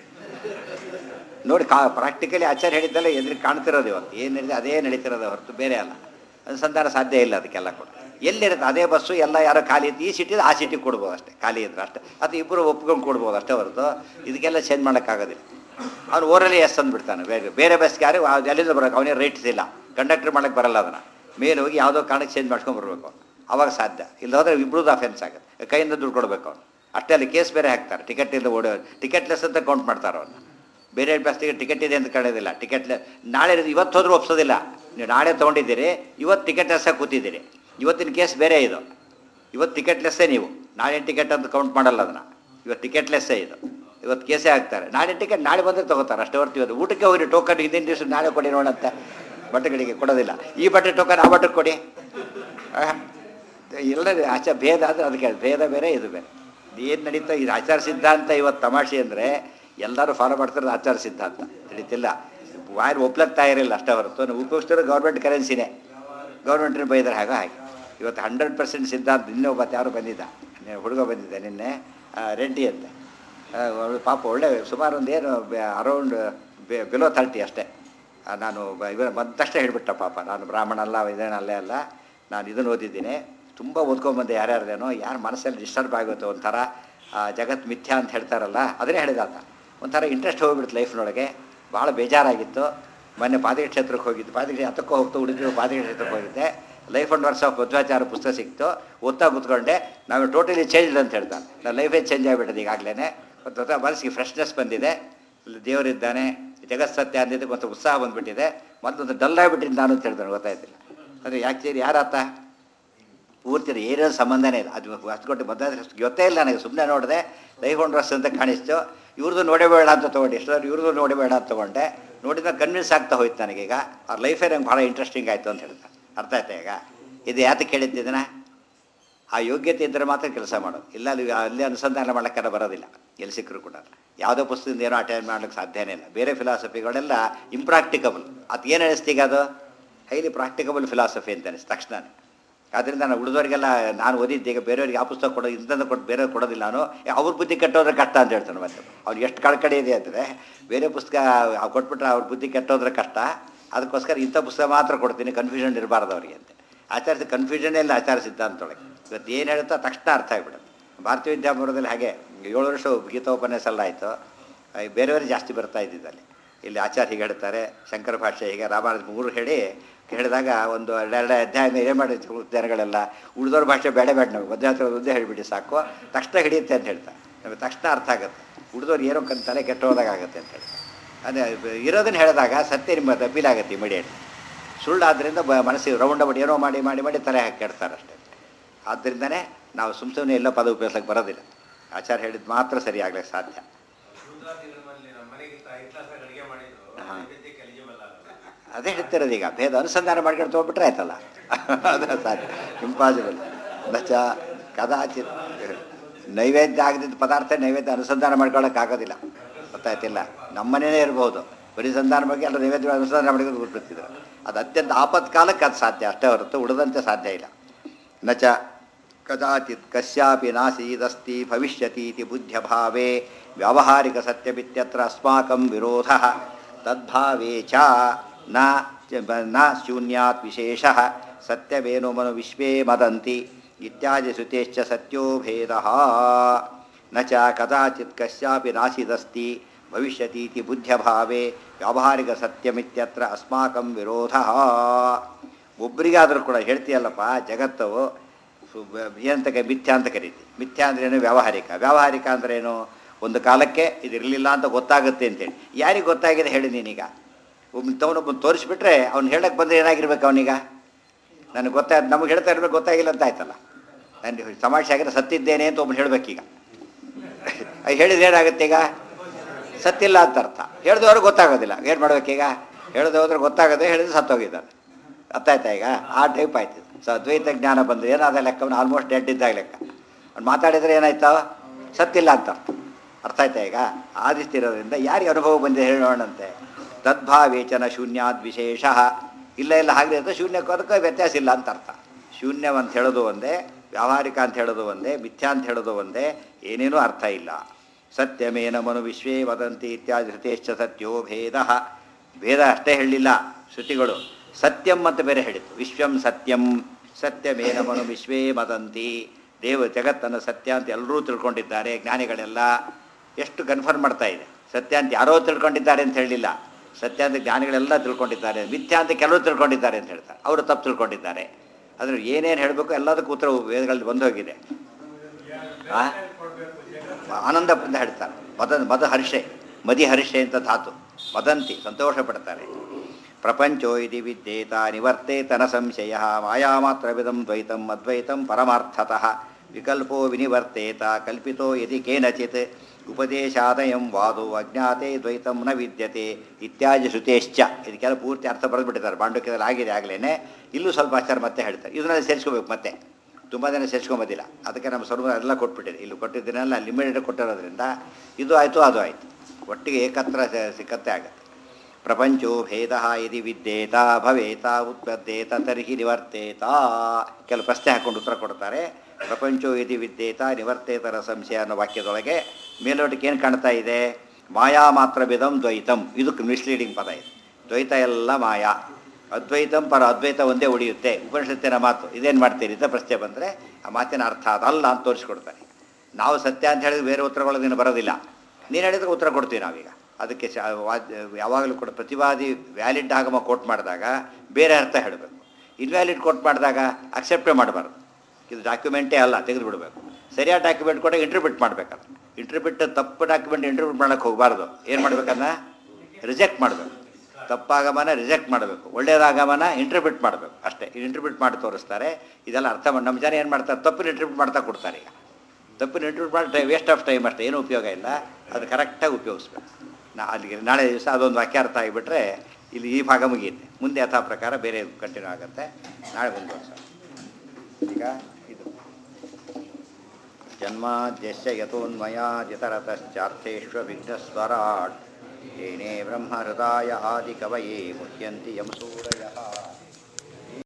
ನೋಡಿ ಕಾ ಪ್ರಾಕ್ಟಿಕಲಿ ಆಚಾರ್ಯ ಹೇಳಿದ್ದೆಲ್ಲ ಎದುರಿಗೆ ಕಾಣ್ತಿರೋದು ಇವತ್ತು ಏನು ನಡೀದೆ ಅದೇ ನಡೀತಿರೋದು ಹೊರತು ಬೇರೆ ಅಲ್ಲ ಅನುಸಂಧಾನ ಸಾಧ್ಯ ಇಲ್ಲ ಅದಕ್ಕೆಲ್ಲ ಕೂಡ ಎಲ್ಲಿರುತ್ತೆ ಅದೇ ಬಸ್ಸು ಎಲ್ಲ ಯಾರೋ ಖಾಲಿ ಇತ್ತು ಈ ಸಿಟಿದು ಆ ಸಿಟಿಗೆ ಕೊಡ್ಬೋದು ಅಷ್ಟೇ ಖಾಲಿ ಇದ್ರೆ ಅಷ್ಟೇ ಅಥವಾ ಇಬ್ಬರು ಒಪ್ಕೊಂಡು ಕೊಡ್ಬೋದು ಅಷ್ಟೇ ಹೊರತು ಇದಕ್ಕೆಲ್ಲ ಚೇಂಜ್ ಮಾಡೋಕ್ಕಾಗೋದಿಲ್ಲ ಅವ್ನು ಓರಲಿ ಎಸ್ ಅಂದ್ಬಿಡ್ತಾನೆ ಬೇರೆ ಬೇರೆ ಬಸ್ಗೆ ಯಾರು ಅದು ಎಲ್ಲಿಂದ ಬರೋಕೆ ಅವನಿಗೆ ರೇಟ್ಸ್ ಇಲ್ಲ ಕಂಡಕ್ಟರ್ ಮಾಡೋಕ್ಕೆ ಬರಲ್ಲ ಅದನ್ನು ಮೇಲೆ ಹೋಗಿ ಯಾವುದೋ ಕಾರಣಕ್ಕೆ ಚೇಂಜ್ ಮಾಡ್ಕೊಂಡು ಬರ್ಬೇಕು ಅವ್ನು ಅವಾಗ ಸಾಧ್ಯ ಇಲ್ಲ ಹೋದ್ರೆ ಇಬ್ಬರದ್ದು ಅಫೆನ್ಸ್ ಆಗುತ್ತೆ ಕೈಯಿಂದ ದುಡ್ಡು ಕೊಡಬೇಕು ಅವನು ಅಷ್ಟೇ ಅಲ್ಲಿ ಕೇಸ್ ಬೇರೆ ಹಾಕ್ತಾರೆ ಟಿಕೆಟ್ ಇಲ್ಲ ಓಡೋ ಟಿಕೆಟ್ ಲೆಸ್ ಅಂತ ಕೌಂಟ್ ಮಾಡ್ತಾರೆ ಅವನ್ನ ಬೇರೆ ಬಸ್ಸಿಗೆ ಟಿಕೆಟ್ ಇದೆ ಅಂತ ಕಳೆಯೋದಿಲ್ಲ ಟಿಕೆಟ್ ನಾಳೆ ಇವತ್ತು ಹೋದ್ರೂ ಒಪ್ಸೋದಿಲ್ಲ ನೀವು ನಾಳೆ ತೊಗೊಂಡಿದ್ದೀರಿ ಇವತ್ತು ಟಿಕೆಟ್ ಲೆಸ್ಸಾಗಿ ಕೂತಿದ್ದೀರಿ ಇವತ್ತಿನ ಕೇಸ್ ಬೇರೆ ಇದು ಇವತ್ತು ಟಿಕೆಟ್ ಲೆಸ್ಸೇ ನೀವು ನಾಳೆ ಟಿಕೆಟ್ ಅಂತ ಕೌಂಟ್ ಮಾಡಲ್ಲ ಅದನ್ನು ಇವತ್ತು ಟಿಕೆಟ್ ಲೆಸ್ಸೇ ಇದು ಇವತ್ತು ಕೇಸೇ ಹಾಕ್ತಾರೆ ನಾಳೆ ಟಿಕೆಟ್ ನಾಳೆ ಬಂದರೆ ತೊಗೋತಾರೆ ಅಷ್ಟೇ ಹೊರ್ತು ಇವತ್ತು ಊಟಕ್ಕೆ ಹೋಗಿ ಟೋಕನ್ ಹಿಂದಿನ ದಿವಸ ನಾಳೆ ಕೊಡಿ ನೋಡಂತೆ ಬಟ್ಟೆಗಳಿಗೆ ಕೊಡೋದಿಲ್ಲ ಈ ಬಟ್ಟೆ ಟೋಕನ್ ಆ ಬಟ್ಟೆ ಕೊಡಿ ಆಹ್. ಎಲ್ಲ ಆಚೆ ಭೇದ ಆದರೆ ಅದಕ್ಕೆ ಭೇದ ಬೇರೆ ಇದು ಬೇರೆ ಏನು ನಡೀತಾ ಇದು ಆಚಾರ ಸಿದ್ಧಾಂತ ಇವತ್ತು ತಮಾಷೆ ಅಂದರೆ ಎಲ್ಲರೂ ಫಾಲೋ ಮಾಡ್ತಿರೋದು ಆಚಾರ ಸಿದ್ಧಾಂತ ತಿಳಿತಿಲ್ಲ ವಾಯರ್ ಒಪ್ಲಕ್ತಾ ಇರಲಿಲ್ಲ ಅಷ್ಟೇ ಹೊರತು ನಾವು ಉಪಯೋಗಿಸ್ತಿರೋ ಗೌರ್ಮೆಂಟ್ ಕರೆನ್ಸಿನೇ ಗೌರ್ಮೆಂಟ್ನ ಬೈದ್ರೆ ಹಾಗೆ ಹಾಗೆ ಇವತ್ತು ಹಂಡ್ರೆಡ್ ಪರ್ಸೆಂಟ್ ಸಿದ್ಧಾಂತ ನಿನ್ನೆ ಒಬ್ಬ ಯಾರು ಬಂದಿದ್ದ ನಿನ್ನೆ ಹುಡುಗ ಬಂದಿದ್ದ ನಿನ್ನೆ ಆ, ರೆಡ್ಡಿ ಅಂತ ಆ, ಅವ್ಳು ಪಾಪ ಒಳ್ಳೆ ಸುಮಾರು ಒಂದು ಏನು ಅರೌಂಡ್ ಬಿಲೋ ತರ್ಟಿ ಅಷ್ಟೇ ಆ, ನಾನು ಬ- ಇವ ಬಂದ ತಕ್ಷಣ ಹೇಳ್ಬಿಟ್ಟ ಪಾಪ ನಾನು ಬ್ರಾಹ್ಮಣ ಅಲ್ಲ ಇದೇನಲ್ಲೇ ಅಲ್ಲ ನಾನು ಇದನ್ನು ಓದಿದ್ದೀನಿ ತುಂಬ ಓದ್ಕೊಂಬಂದೆ ಯಾರ್ಯಾರ್ದೇನೋ ಯಾರು ಮನಸ್ಸಲ್ಲಿ ಡಿಸ್ಟರ್ಬ್ ಆಗುತ್ತೆ ಒಂಥರ ಆ, ಜಗತ್ ಮಿಥ್ಯಾ ಅಂತ ಹೇಳ್ತಾರಲ್ಲ ಅದನ್ನೇ ಹೇಳಿದ ಆತ ಒಂಥರ ಇಂಟ್ರೆಸ್ಟ್ ಹೋಗ್ಬಿಡ್ತು ಲೈಫ್ನೊಳಗೆ ಭಾಳ ಬೇಜಾರಾಗಿತ್ತು ಮೊನ್ನೆ ಪಾದಕ ಕ್ಷೇತ್ರಕ್ಕೆ ಹೋಗಿದ್ದು ಪಾದಕ ಹತ್ತಕ್ಕೂ ಹೋಗ್ತಾ ಉಳಿದ್ರು ಪಾದಕ ಕ್ಷೇತ್ರಕ್ಕೆ ಹೋಗಿದ್ದೆ life and works of Madhvachara ಪುಸ್ತಕ ಸಿಕ್ತು ಓದ್ತಾ ಕೂತ್ಕೊಂಡೆ ನಾವು ಟೋಟಲಿ ಚೇಂಜ್ ಅಂತ ಹೇಳ್ತಾನೆ ನನ್ನ ಲೈಫೇ ಚೇಂಜ್ ಆಗಿಬಿಟ್ಟದೆ ಈಗಾಗಲೇ ಮತ್ತು ಮನಸ್ಸಿಗೆ ಫ್ರೆಶ್ನೆಸ್ ಬಂದಿದೆ ಇಲ್ಲಿ ದೇವರಿದ್ದಾನೆ ಜಗತ್ ಸತ್ಯ ಅಂದಿದ್ದಕ್ಕೆ ಒಂದು ಉತ್ಸಾಹ ಬಂದುಬಿಟ್ಟಿದೆ ಮತ್ತೊಂದು ಡಲ್ ಆಗಿಬಿಟ್ಟಿದ್ದು ನಾನು ಅಂತ ಹೇಳ್ತಾನೆ ಗೊತ್ತಾಯ್ತಿಲ್ಲ ಅಂದರೆ ಯಾಕೆ ಯಾರಾತ ಪೂರ್ತಿ ಅದು ಏನೋ ಸಂಬಂಧನೇ ಇಲ್ಲ ಅದು ಅಷ್ಟು ಕೊಟ್ಟು ಬಂದಾದ್ರೆ ಗೊತ್ತೇ ಇಲ್ಲ ನನಗೆ ಸುಮ್ಮನೆ ನೋಡಿದೆ ಲೈಫ್ ಆನ್ ರಸ್ ಅಂತ ಕಾಣಿಸ್ತು ಇವ್ರದ್ದು ನೋಡಬೇಡ ಅಂತ ತೊಗೊಂಡೆ ಎಷ್ಟೋ ಇವ್ರದ್ದು ನೋಡಬೇಡ ಅಂತ ತೊಗೊಂಡೆ ನೋಡಿದ ಕನ್ವಿನ್ಸ್ ಆಗ್ತಾ ಹೋಯ್ತು ನನಗೀಗ ಅವ್ರ ಲೈಫೇ ನಂಗೆ ಭಾಳ ಇಂಟ್ರೆಸ್ಟಿಂಗ್ ಆಯಿತು ಅಂತ ಹೇಳ್ತಾರೆ ಅರ್ಥ ಆಯ್ತಾ ಈಗ ಇದು ಯಾತಕ್ಕೆ ಹೇಳಿದ್ದು ಇದನ್ನ ಆ ಯೋಗ್ಯತೆ ಇದ್ದರೆ ಮಾತ್ರ ಕೆಲಸ ಮಾಡೋದು ಇಲ್ಲ ಅಲ್ಲಿ ಅಲ್ಲಿ ಅನುಸಂಧಾನ ಮಾಡೋಕ್ಕೆಲ್ಲ ಬರೋದಿಲ್ಲ ಎಲ್ಲಿ ಸಿಕ್ಕರು ಕೂಡ ಯಾವುದೋ ಪುಸ್ತಕದಿಂದ ಏನೋ ಅಟೆಂಡ್ ಮಾಡ್ಲಿಕ್ಕೆ ಸಾಧ್ಯನೇ ಇಲ್ಲ ಬೇರೆ ಫಿಲಾಸಫಿಗಳೆಲ್ಲ ಇಂಪ್ರಾಕ್ಟಿಕಬಲ್ ಅದು ಏನು ಅನಿಸ್ತೀಗ ಅದು ಹೈಲಿ ಪ್ರಾಕ್ಟಿಕಬಲ್ ಫಿಲಾಸಫಿ ಅಂತ ಅನಿಸ್ತು ತಕ್ಷಣ ಆದ್ದರಿಂದ ನಾನು ಉಳಿದವರಿಗೆಲ್ಲ ನಾನು ಓದಿದ್ದೆ ಈಗ ಬೇರೆಯವ್ರಿಗೆ ಆ ಪುಸ್ತಕ ಕೊಡೋದು ಇಂಥದ್ದು ಕೊಟ್ಟು ಬೇರೆಯವ್ರು ಕೊಡೋದಿಲ್ಲ ನಾನು ಏ, ಅವ್ರ ಬುದ್ಧಿ ಕೆಟ್ಟೋದ್ರೆ ಕಷ್ಟ ಅಂತ ಹೇಳ್ತಾನೆ ಮತ್ತೆ ಅವ್ನು ಎಷ್ಟು ಕಳ್ಕಡೆ ಇದೆ ಅಂದರೆ ಬೇರೆ ಪುಸ್ತಕ ಅವ್ ಕೊಟ್ಬಿಟ್ರೆ ಅವ್ರ ಬುದ್ಧಿ ಕೆಟ್ಟೋದ್ರೆ ಕಷ್ಟ ಅದಕ್ಕೋಸ್ಕರ ಇಂಥ ಪುಸ್ತಕ ಮಾತ್ರ ಕೊಡ್ತೀನಿ ಕನ್ಫ್ಯೂಷನ್ ಇರಬಾರ್ದು ಅವರಿಗೆ ಅಂತ ಆಚಾರ ಕನ್ಫ್ಯೂಷನ್ ಎಲ್ಲ ಆಚಾರ ಸಿದ್ಧಾಂತೊಳಗೆ ಇವತ್ತು ಏನು ಹೇಳುತ್ತೋ ತಕ್ಷಣ ಅರ್ಥ ಆಗಿಬಿಡುತ್ತೆ ಭಾರತೀಯ ವಿದ್ಯಾಭವನದಲ್ಲಿ ಹಾಗೆ ಏಳು ವರ್ಷ ಗೀತೋಪನ್ಯಾಸ ಎಲ್ಲ ಆಯಿತು ಬೇರೆಯವರೇ ಜಾಸ್ತಿ ಬರ್ತಾ ಇದ್ದಿದ್ದಲ್ಲಿ ಇಲ್ಲಿ ಆಚಾರ್ಯ ಹೀಗೆ ಹೇಳ್ತಾರೆ ಶಂಕರ ಭಾಷೆ ಹೀಗೆ ರಾಮಾಯಣ ಮೂರು ಹೇಳಿ ಹೇಳಿದಾಗ ಒಂದು ಎರಡೆರಡು ಅಧ್ಯಾಯ ಮೇಲೆ ಏನು ಮಾಡಿ ಜನಗಳೆಲ್ಲ ಉಳಿದವ್ರ ಭಾಷೆ ಬೇಡ ಬೇಡ ನಮಗೆ ಒಂದೇ ಹತ್ರ ಒಂದೇ ಹೇಳಿಬಿಡಿ ಸಾಕು ತಕ್ಷಣ ಹಿಡಿಯುತ್ತೆ ಅಂತ ಹೇಳ್ತಾರೆ ನಮಗೆ ತಕ್ಷಣ ಅರ್ಥ ಆಗುತ್ತೆ ಉಳಿದವ್ರು ಏನೋ ಕಂತಾರೆ ಕೆಟ್ಟ ಹೋದಾಗ ಆಗುತ್ತೆ ಅಂತ ಹೇಳ್ತಾರೆ ಅದೇ ಇರೋದನ್ನ ಹೇಳಿದಾಗ ಸತ್ಯ ನಿಮ್ಮ ಅಪೀಲ್ ಆಗುತ್ತೆ ಇಮಿಡಿಯೇಟ್ ಸುಳ್ಳಾದ್ರಿಂದ ಬ ಮನಸ್ಸಿಗೆ ರೌಂಡ್ ಅಬೌಟ್ ಏನೋ ಮಾಡಿ ಮಾಡಿ ಮಾಡಿ ತಲೆ ಹಾಕಿ ಕೆಡ್ತಾರೆ ಅಷ್ಟೇ ಆದ್ದರಿಂದನೇ ನಾವು ಸುಮ್ಮ ಸುಮ್ಮನೆ ಎಲ್ಲ ಪದ ಉಪಯೋಗಿಸಕ್ಕೆ ಬರೋದಿಲ್ಲ ಆಚಾರ ಹೇಳಿದ್ದು ಮಾತ್ರ ಸರಿ ಆಗ್ಲಿಕ್ಕೆ ಸಾಧ್ಯ ಶೂದ್ರಾದಿಗಳಲ್ಲಿ ನಮ್ಮ ಮನೆಗಿಂತ ಐದು ಕ್ಲಾಸ್ ಅಡುಗೆ ಮಾಡಿದ್ರು ಹಾ. ನೈವೇದ್ಯಕ್ಕೆ ಎಲಿಜಿಬಲ್ ಆಗಲ್ಲ ಅದೇ ಹೇಳ್ತಿರೋದು ಈಗ ಭೇದ ಅನುಸಂಧಾನ ಮಾಡ್ಕೊಂಡು ತೊಗೊಬಿಟ್ರೆ ಆಯ್ತಲ್ಲ ಅದೇ ಸಾಧ್ಯ ಇಂಪಾಸಿಬಲ್ ನಚ ಕದಾಚಿತ್ ನೈವೇದ್ಯ ಆಗದಿದ್ದ ಪದಾರ್ಥ ನೈವೇದ್ಯ ಅನುಸಂಧಾನ ಮಾಡ್ಕೊಳ್ಳೋಕ್ಕಾಗೋದಿಲ್ಲ ಗೊತ್ತಾಯ್ತಿಲ್ಲ ನಮ್ಮನೇನೇ ಇರ್ಬೋದು ಬರೀ ಸಂಧಾನ ಬಗ್ಗೆ ಎಲ್ಲ ನೈವೇದ್ಯ ಅನುಸಂಧಾನ ಮಾಡ್ಕೊಂಡು ಬಿಟ್ಬಿಡ್ತಿದ್ರು ಅದು ಅತ್ಯಂತ ಆಪತ್ಕಾಲಕ್ಕೆ ಅದು ಸಾಧ್ಯ ಅಷ್ಟೇ ಹೊರತು ಉಳಿದಂತೆ ಸಾಧ್ಯ ಇಲ್ಲ ನಚ ಕದಾಚಿತ್ ಕಸ್ಯಾಪಿ ನಾಸೀದಸ್ತಿ ಭವಿಷ್ಯತೀತಿ ಬುದ್ಧ್ಯಭಾವೇ ವ್ಯಾವಹಾರಿಕ ಸತ್ಯಮಿತ್ಯತ್ರ ಅಸ್ಮಾಕಂ ವಿರೋಧ ತದ್ಭಾವೇ ಚ ನ ನ ಶೂನ್ಯಾತ್ ವಿಶೇಷ ಸತ್ಯವೇನು ಮನು ವಿಶ್ವೇ ಮದಂತಿ ಇತ್ಯಾದಿ ಶ್ರುತೇಶ್ಚ ಸತ್ಯೋ ಭೇದ ನ ಚ ಕದಾಚಿತ್ ಕಸ್ಯಾಪಿ ನಾಸಿದಸ್ತಿ ಭವಿಷ್ಯತೀತಿ ಬುದ್ಧ್ಯಭಾವೇ ವ್ಯಾವಹಾರಿಕ ಸತ್ಯಮಿತ್ಯತ್ರ ಅಸ್ಮಾಕಂ ವಿರೋಧ ಒಬ್ಬರಿಗಾದರೂ ಕೂಡ ಹೇಳ್ತೀಯಲ್ಲಪ್ಪ ಜಗತ್ತು ಸು- ಬ- ಏನಂತ ಕ- ಮಿಥ್ಯಾ ಅಂತ ಕರೀತಿ ಮಿಥ್ಯಾ ಅಂದ್ರೇನು ವ್ಯಾವಹಾರಿಕ ವ್ಯಾವಹಾರಿಕ ಅಂದ್ರೇನು ಒಂದು ಕಾಲಕ್ಕೆ ಇದಿರಲಿಲ್ಲ ಅಂತ ಗೊತ್ತಾಗುತ್ತೆ ಅಂತೇಳಿ ಯಾರಿಗೆ ಗೊತ್ತಾಗಿದೆ ಹೇಳಿ ನೀನೀಗ ಒಬ್ಬ ತವನೊಬ್ಬನ ತೋರಿಸ್ಬಿಟ್ರೆ ಅವ್ನು ಹೇಳಕ್ಕೆ ಬಂದರೆ ಏನಾಗಿರ್ಬೇಕು ಅವನೀಗ ನನಗೆ ಗೊತ್ತಾಗ ನಮಗೆ ಹೇಳ್ತಾ ಇರ್ಬೇಕು ಗೊತ್ತಾಗಿಲ್ಲ ಅಂತ ಆಯ್ತಲ್ಲ ನಾನು ಸಮಾಜ ಆಗಿದ್ರೆ ಸತ್ತಿದ್ದೇನೆ ಅಂತ ಒಬ್ಬನು ಹೇಳ್ಬೇಕೀಗ ಅದು ಹೇಳಿದ್ರೆ ಏನಾಗುತ್ತೆ ಈಗ ಸತ್ತಿಲ್ಲ ಅಂತ ಅರ್ಥ ಹೇಳಿದವ್ರು ಗೊತ್ತಾಗೋದಿಲ್ಲ ಏನು ಮಾಡ್ಬೇಕೀಗ ಹೇಳ್ದೆ ಹೋದ್ರೆ ಗೊತ್ತಾಗದೆ ಹೇಳಿದ್ರೆ ಸತ್ತೋಗಿದ್ದಾನೆ ಅರ್ಥ ಆಯ್ತಾ ಈಗ ಆ ಟೈಪ್ ಆಯ್ತು ಸೊ ಅದ್ವೈತ ಜ್ಞಾನ ಬಂದರೆ ಏನಾದ ಲೆಕ್ಕ ಅವನು ಆಲ್ಮೋಸ್ಟ್ ಡೆಡ್ ಇದ್ದಾಗ ಲೆಕ್ಕ ಅವ್ನು ಮಾತಾಡಿದ್ರೆ ಏನಾಯ್ತು ಸತ್ತಿಲ್ಲ ಅಂತ ಅರ್ಥ ಅರ್ಥ ಆಯ್ತಾ ಈಗ ಆದಿಸ್ತಿರೋದ್ರಿಂದ ಯಾರಿಗೆ ಅನುಭವ ಬಂದಿದೆ ಹೇಳೋಣಂತೆ ತದ್ಭಾವೇಚನ ಶೂನ್ಯಾದ್ ವಿಶೇಷ ಇಲ್ಲ ಇಲ್ಲ ಹಾಗೆ ಅಂತ ಶೂನ್ಯಕ್ಕೂ ಅದಕ್ಕೆ ವ್ಯತ್ಯಾಸ ಇಲ್ಲ ಅಂತ ಅರ್ಥ ಶೂನ್ಯವಂತ ಅಂತ ಹೇಳೋದು ಒಂದೇ ವ್ಯಾವಹಾರಿಕ ಅಂತ ಹೇಳೋದು ಒಂದೇ ಮಿಥ್ಯಾ ಅಂತ ಹೇಳೋದು ಒಂದೇ ಏನೇನೂ ಅರ್ಥ ಇಲ್ಲ ಸತ್ಯಮೇನ ಮನು ವಿಶ್ವೇ ವದಂತಿ ಇತ್ಯಾದಿ ಶ್ರುತೇಶ್ಚ ಸತ್ಯೋ ಭೇದ ಭೇದ ಅಷ್ಟೇ ಹೇಳಲಿಲ್ಲ ಶ್ರುತಿಗಳು ಸತ್ಯಂ ಅಂತ ಬೇರೆ ಹೇಳಿತು ವಿಶ್ವಂ ಸತ್ಯಂ ಸತ್ಯಮೇನ ಮನು ವಿಶ್ವೇ ವದಂತಿ ದೇವ ಜಗತ್ತನ್ನು ಸತ್ಯ ಅಂತ ಎಲ್ಲರೂ ತಿಳ್ಕೊಂಡಿದ್ದಾರೆ ಜ್ಞಾನಿಗಳೆಲ್ಲ ಎಷ್ಟು ಕನ್ಫರ್ಮ್ ಮಾಡ್ತಾ ಇದೆ ಸತ್ಯ ಅಂತ ಯಾರೋ ತಿಳ್ಕೊಂಡಿದ್ದಾರೆ ಅಂತ ಹೇಳಲಿಲ್ಲ ಸತ್ಯ ಅಂತ ಜ್ಞಾನಿಗಳೆಲ್ಲ ತಿಳ್ಕೊಂಡಿದ್ದಾರೆ ಮಿಥ್ಯಾ ಅಂತ ಕೆಲವರು ತಿಳ್ಕೊಂಡಿದ್ದಾರೆ ಅಂತ ಹೇಳ್ತಾರೆ ಅವರು ತಪ್ಪು ತಿಳ್ಕೊಂಡಿದ್ದಾರೆ ಅದ್ರ ಏನೇನು ಹೇಳಬೇಕು ಎಲ್ಲದಕ್ಕೂ ಉತ್ತರ ವೇದಗಳಲ್ಲಿ ಬಂದು ಹೋಗಿದೆ ಆ? ಆನಂದದಿಂದ ಹೇಳ್ತಾರೆ ಮದ ಮದ ಹರ್ಷೆ ಮದಿ ಹರ್ಷೆ ಅಂತ ಧಾತು ವದಂತಿ ಸಂತೋಷ ಪಡ್ತಾರೆ ಪ್ರಪಂಚೋ ಇತಿ ವಿದ್ಯೇತ ನಿವರ್ತೇತ ನ ಸಂಶಯ ಮಾಯಾ ಮಾತ್ರ ವಿಧಂ ದ್ವೈತಂ ಅದ್ವೈತಂ ಪರಮಾರ್ಥತಃ ವಿಕಲ್ಪೋ ವಿನಿವರ್ತೇತ ಕಲ್ಪಿತೋ ಯದಿ ಕೇನಚಿತ್ ಉಪದೇಶಾದಯಂ ವಾದೋ ಅಜ್ಞಾತೆ ದ್ವೈತಂ ನ ವಿದ್ಯತೆ ಇತ್ಯಾದಿ ಶ್ರುತೇಶ್ಚ ಇದಕ್ಕೆಲ್ಲ ಪೂರ್ತಿ ಅರ್ಥ ಬರೆದ್ಬಿಟ್ಟಿದ್ದಾರೆ ಬಾಂಡುಕ್ಯದಲ್ಲಿ ಆಗಿದೆ ಆಗಲೇ ಇಲ್ಲೂ ಸ್ವಲ್ಪ ಆಚಾರ ಮತ್ತೆ ಹೇಳ್ತಾರೆ ಇದನ್ನೆಲ್ಲ ಸೇರಿಸ್ಕೋಬೇಕು ಮತ್ತೆ ತುಂಬ ಜನ ಸೇರಿಸ್ಕೊಂಬೋದಿಲ್ಲ ಅದಕ್ಕೆ ನಮ್ಮ ಸರ್ವ ಎಲ್ಲ ಕೊಟ್ಬಿಟ್ಟಿದೆ ಇಲ್ಲಿ ಕೊಟ್ಟಿದ್ದನ್ನೆಲ್ಲ ಲಿಮಿಟೆಡ್ ಕೊಟ್ಟಿರೋದ್ರಿಂದ ಇದು ಆಯಿತು ಅದು ಆಯಿತು ಒಟ್ಟಿಗೆ ಏಕತ್ರ ಸ- ಸಿಕ್ಕತ್ತೆ ಆಗುತ್ತೆ ಪ್ರಪಂಚೋ ಭೇದ ಯದಿ ವಿದ್ಯೇತ ಭವೇತ ಉತ್ಪದ್ದೇತ ತರ್ಹಿ ನಿವರ್ತೇತ ಕೆಲವು ಪ್ರಶ್ನೆ ಹಾಕೊಂಡು ಉತ್ತರ ಕೊಡ್ತಾರೆ ಪ್ರಪಂಚೋ ಯದಿ ವಿದ್ಯೇತ ನಿವರ್ತೇತರ ಸಂಶಯ ಅನ್ನೋ ವಾಕ್ಯದೊಳಗೆ ಮೇಲ್ನೋಟಕ್ಕೆ ಏನು ಕಾಣ್ತಾ ಇದೆ ಮಾಯಾ ಮಾತ್ರ ವಿಧಂ ದ್ವೈತಂ ಇದಕ್ಕೆ ಮಿಸ್ಲೀಡಿಂಗ್ ಪದ ಇದೆ ದ್ವೈತ ಎಲ್ಲ ಮಾಯಾ ಅದ್ವೈತಂ ಪರ ಅದ್ವೈತ ಒಂದೇ ಉಳಿಯುತ್ತೆ ಉಪನಿಷತ್ತಿನ ಮಾತು ಇದೇನು ಮಾಡ್ತೀರಿ ಅಂತ ಪ್ರಶ್ನೆ ಬಂದರೆ ಆ ಮಾತಿನ ಅರ್ಥ ಅದಲ್ಲ ಅಂತ ತೋರಿಸ್ಕೊಡ್ತಾರೆ ನಾವು ಸತ್ಯ ಅಂತ ಹೇಳಿದ್ರೆ ಬೇರೆ ಉತ್ತರಗಳು ನೀನು ಬರೋದಿಲ್ಲ ನೀನು ಹೇಳಿದ್ರೆ ಉತ್ತರ ಕೊಡ್ತೀವಿ ನಾವೀಗ ಅದಕ್ಕೆ ಶ- ವಾದ್ ಯಾವಾಗಲೂ ಕೂಡ ಪ್ರತಿವಾದಿ ವ್ಯಾಲಿಡ್ ಆಗಮ ಕೋಟ್ ಮಾಡಿದಾಗ ಬೇರೆ ಅರ್ಥ ಹೇಳಬೇಕು ಇನ್ವ್ಯಾಲಿಡ್ ಕೋಟ್ ಮಾಡಿದಾಗ ಅಕ್ಸೆಪ್ಟೇ ಮಾಡಬಾರ್ದು ಇದು ಡಾಕ್ಯುಮೆಂಟೇ ಅಲ್ಲ ತೆಗೆದು ಬಿಡಬೇಕು ಸರಿಯಾದ ಡಾಕ್ಯುಮೆಂಟ್ ಕೊಟ್ಟಾಗ ಇಂಟರ್ಪ್ರಿಟ್ ಮಾಡಬೇಕಲ್ಲ ಇಂಟರ್ಪ್ರಿಟ್ ತಪ್ಪು ಡಾಕ್ಯುಮೆಂಟ್ ಇಂಟರ್ಪ್ರಿಟ್ ಮಾಡೋಕ್ಕೆ ಹೋಗಬಾರ್ದು ಏನು ಮಾಡ್ಬೇಕನ್ನ ರಿಜೆಕ್ಟ್ ಮಾಡಬೇಕು ತಪ್ಪಾಗಮನ ರಿಜೆಕ್ಟ್ ಮಾಡಬೇಕು ಒಳ್ಳೇದಾಗಮನ ಇಂಟರ್ಪ್ರಿಟ್ ಮಾಡಬೇಕು ಅಷ್ಟೇ ಇಂಟರ್ಪ್ರಿಟ್ ಮಾಡಿ ತೋರಿಸ್ತಾರೆ ಇದೆಲ್ಲ ಅರ್ಥ ಮಾಡಿ ನಮ್ಮ ಜನ ಏನು ಮಾಡ್ತಾರೆ ತಪ್ಪು ಇಂಟರ್ಪ್ರಿಟ್ ಮಾಡ್ತಾ ಕೊಡ್ತಾರೆ ಈಗ ತಪ್ಪು ಇಂಟರ್ಪ್ರಿಟ್ ಮಾಡಿ ಟೈ ವೇಸ್ಟ್ ಆಫ್ ಟೈಮ್ ಅಷ್ಟೇ ಏನೂ ಉಪಯೋಗ ಇಲ್ಲ ಅದು ಕರೆಕ್ಟಾಗಿ ಉಪಯೋಗಿಸ್ಬೇಕು ನಾ ಅಲ್ಲಿಗೆ ನಾಳೆ ದಿವಸ ಅದೊಂದು ವಾಕ್ಯ ಅರ್ಥ ಆಗಿಬಿಟ್ರೆ ಇಲ್ಲಿ ಈ ಭಾಗ ಮುಗಿಯುತ್ತೆ ಮುಂದೆ ಯಥಾ ಪ್ರಕಾರ ಬೇರೆ ಕಂಟಿನ್ಯೂ ಆಗುತ್ತೆ ನಾಳೆ ಮುಂದುವರ್ಸೋಣ ಈಗ ಇದು ಜನ್ಮಾದ್ಯಸ್ಯ ಯತೋನ್ಮಯಾದಿತರತಶ್ಚಾರ್ಥೇष्वभिघ्नस्वराट् येने ब्रह्महृदाय आदिकवये मुह्यन्ति यं सूरयः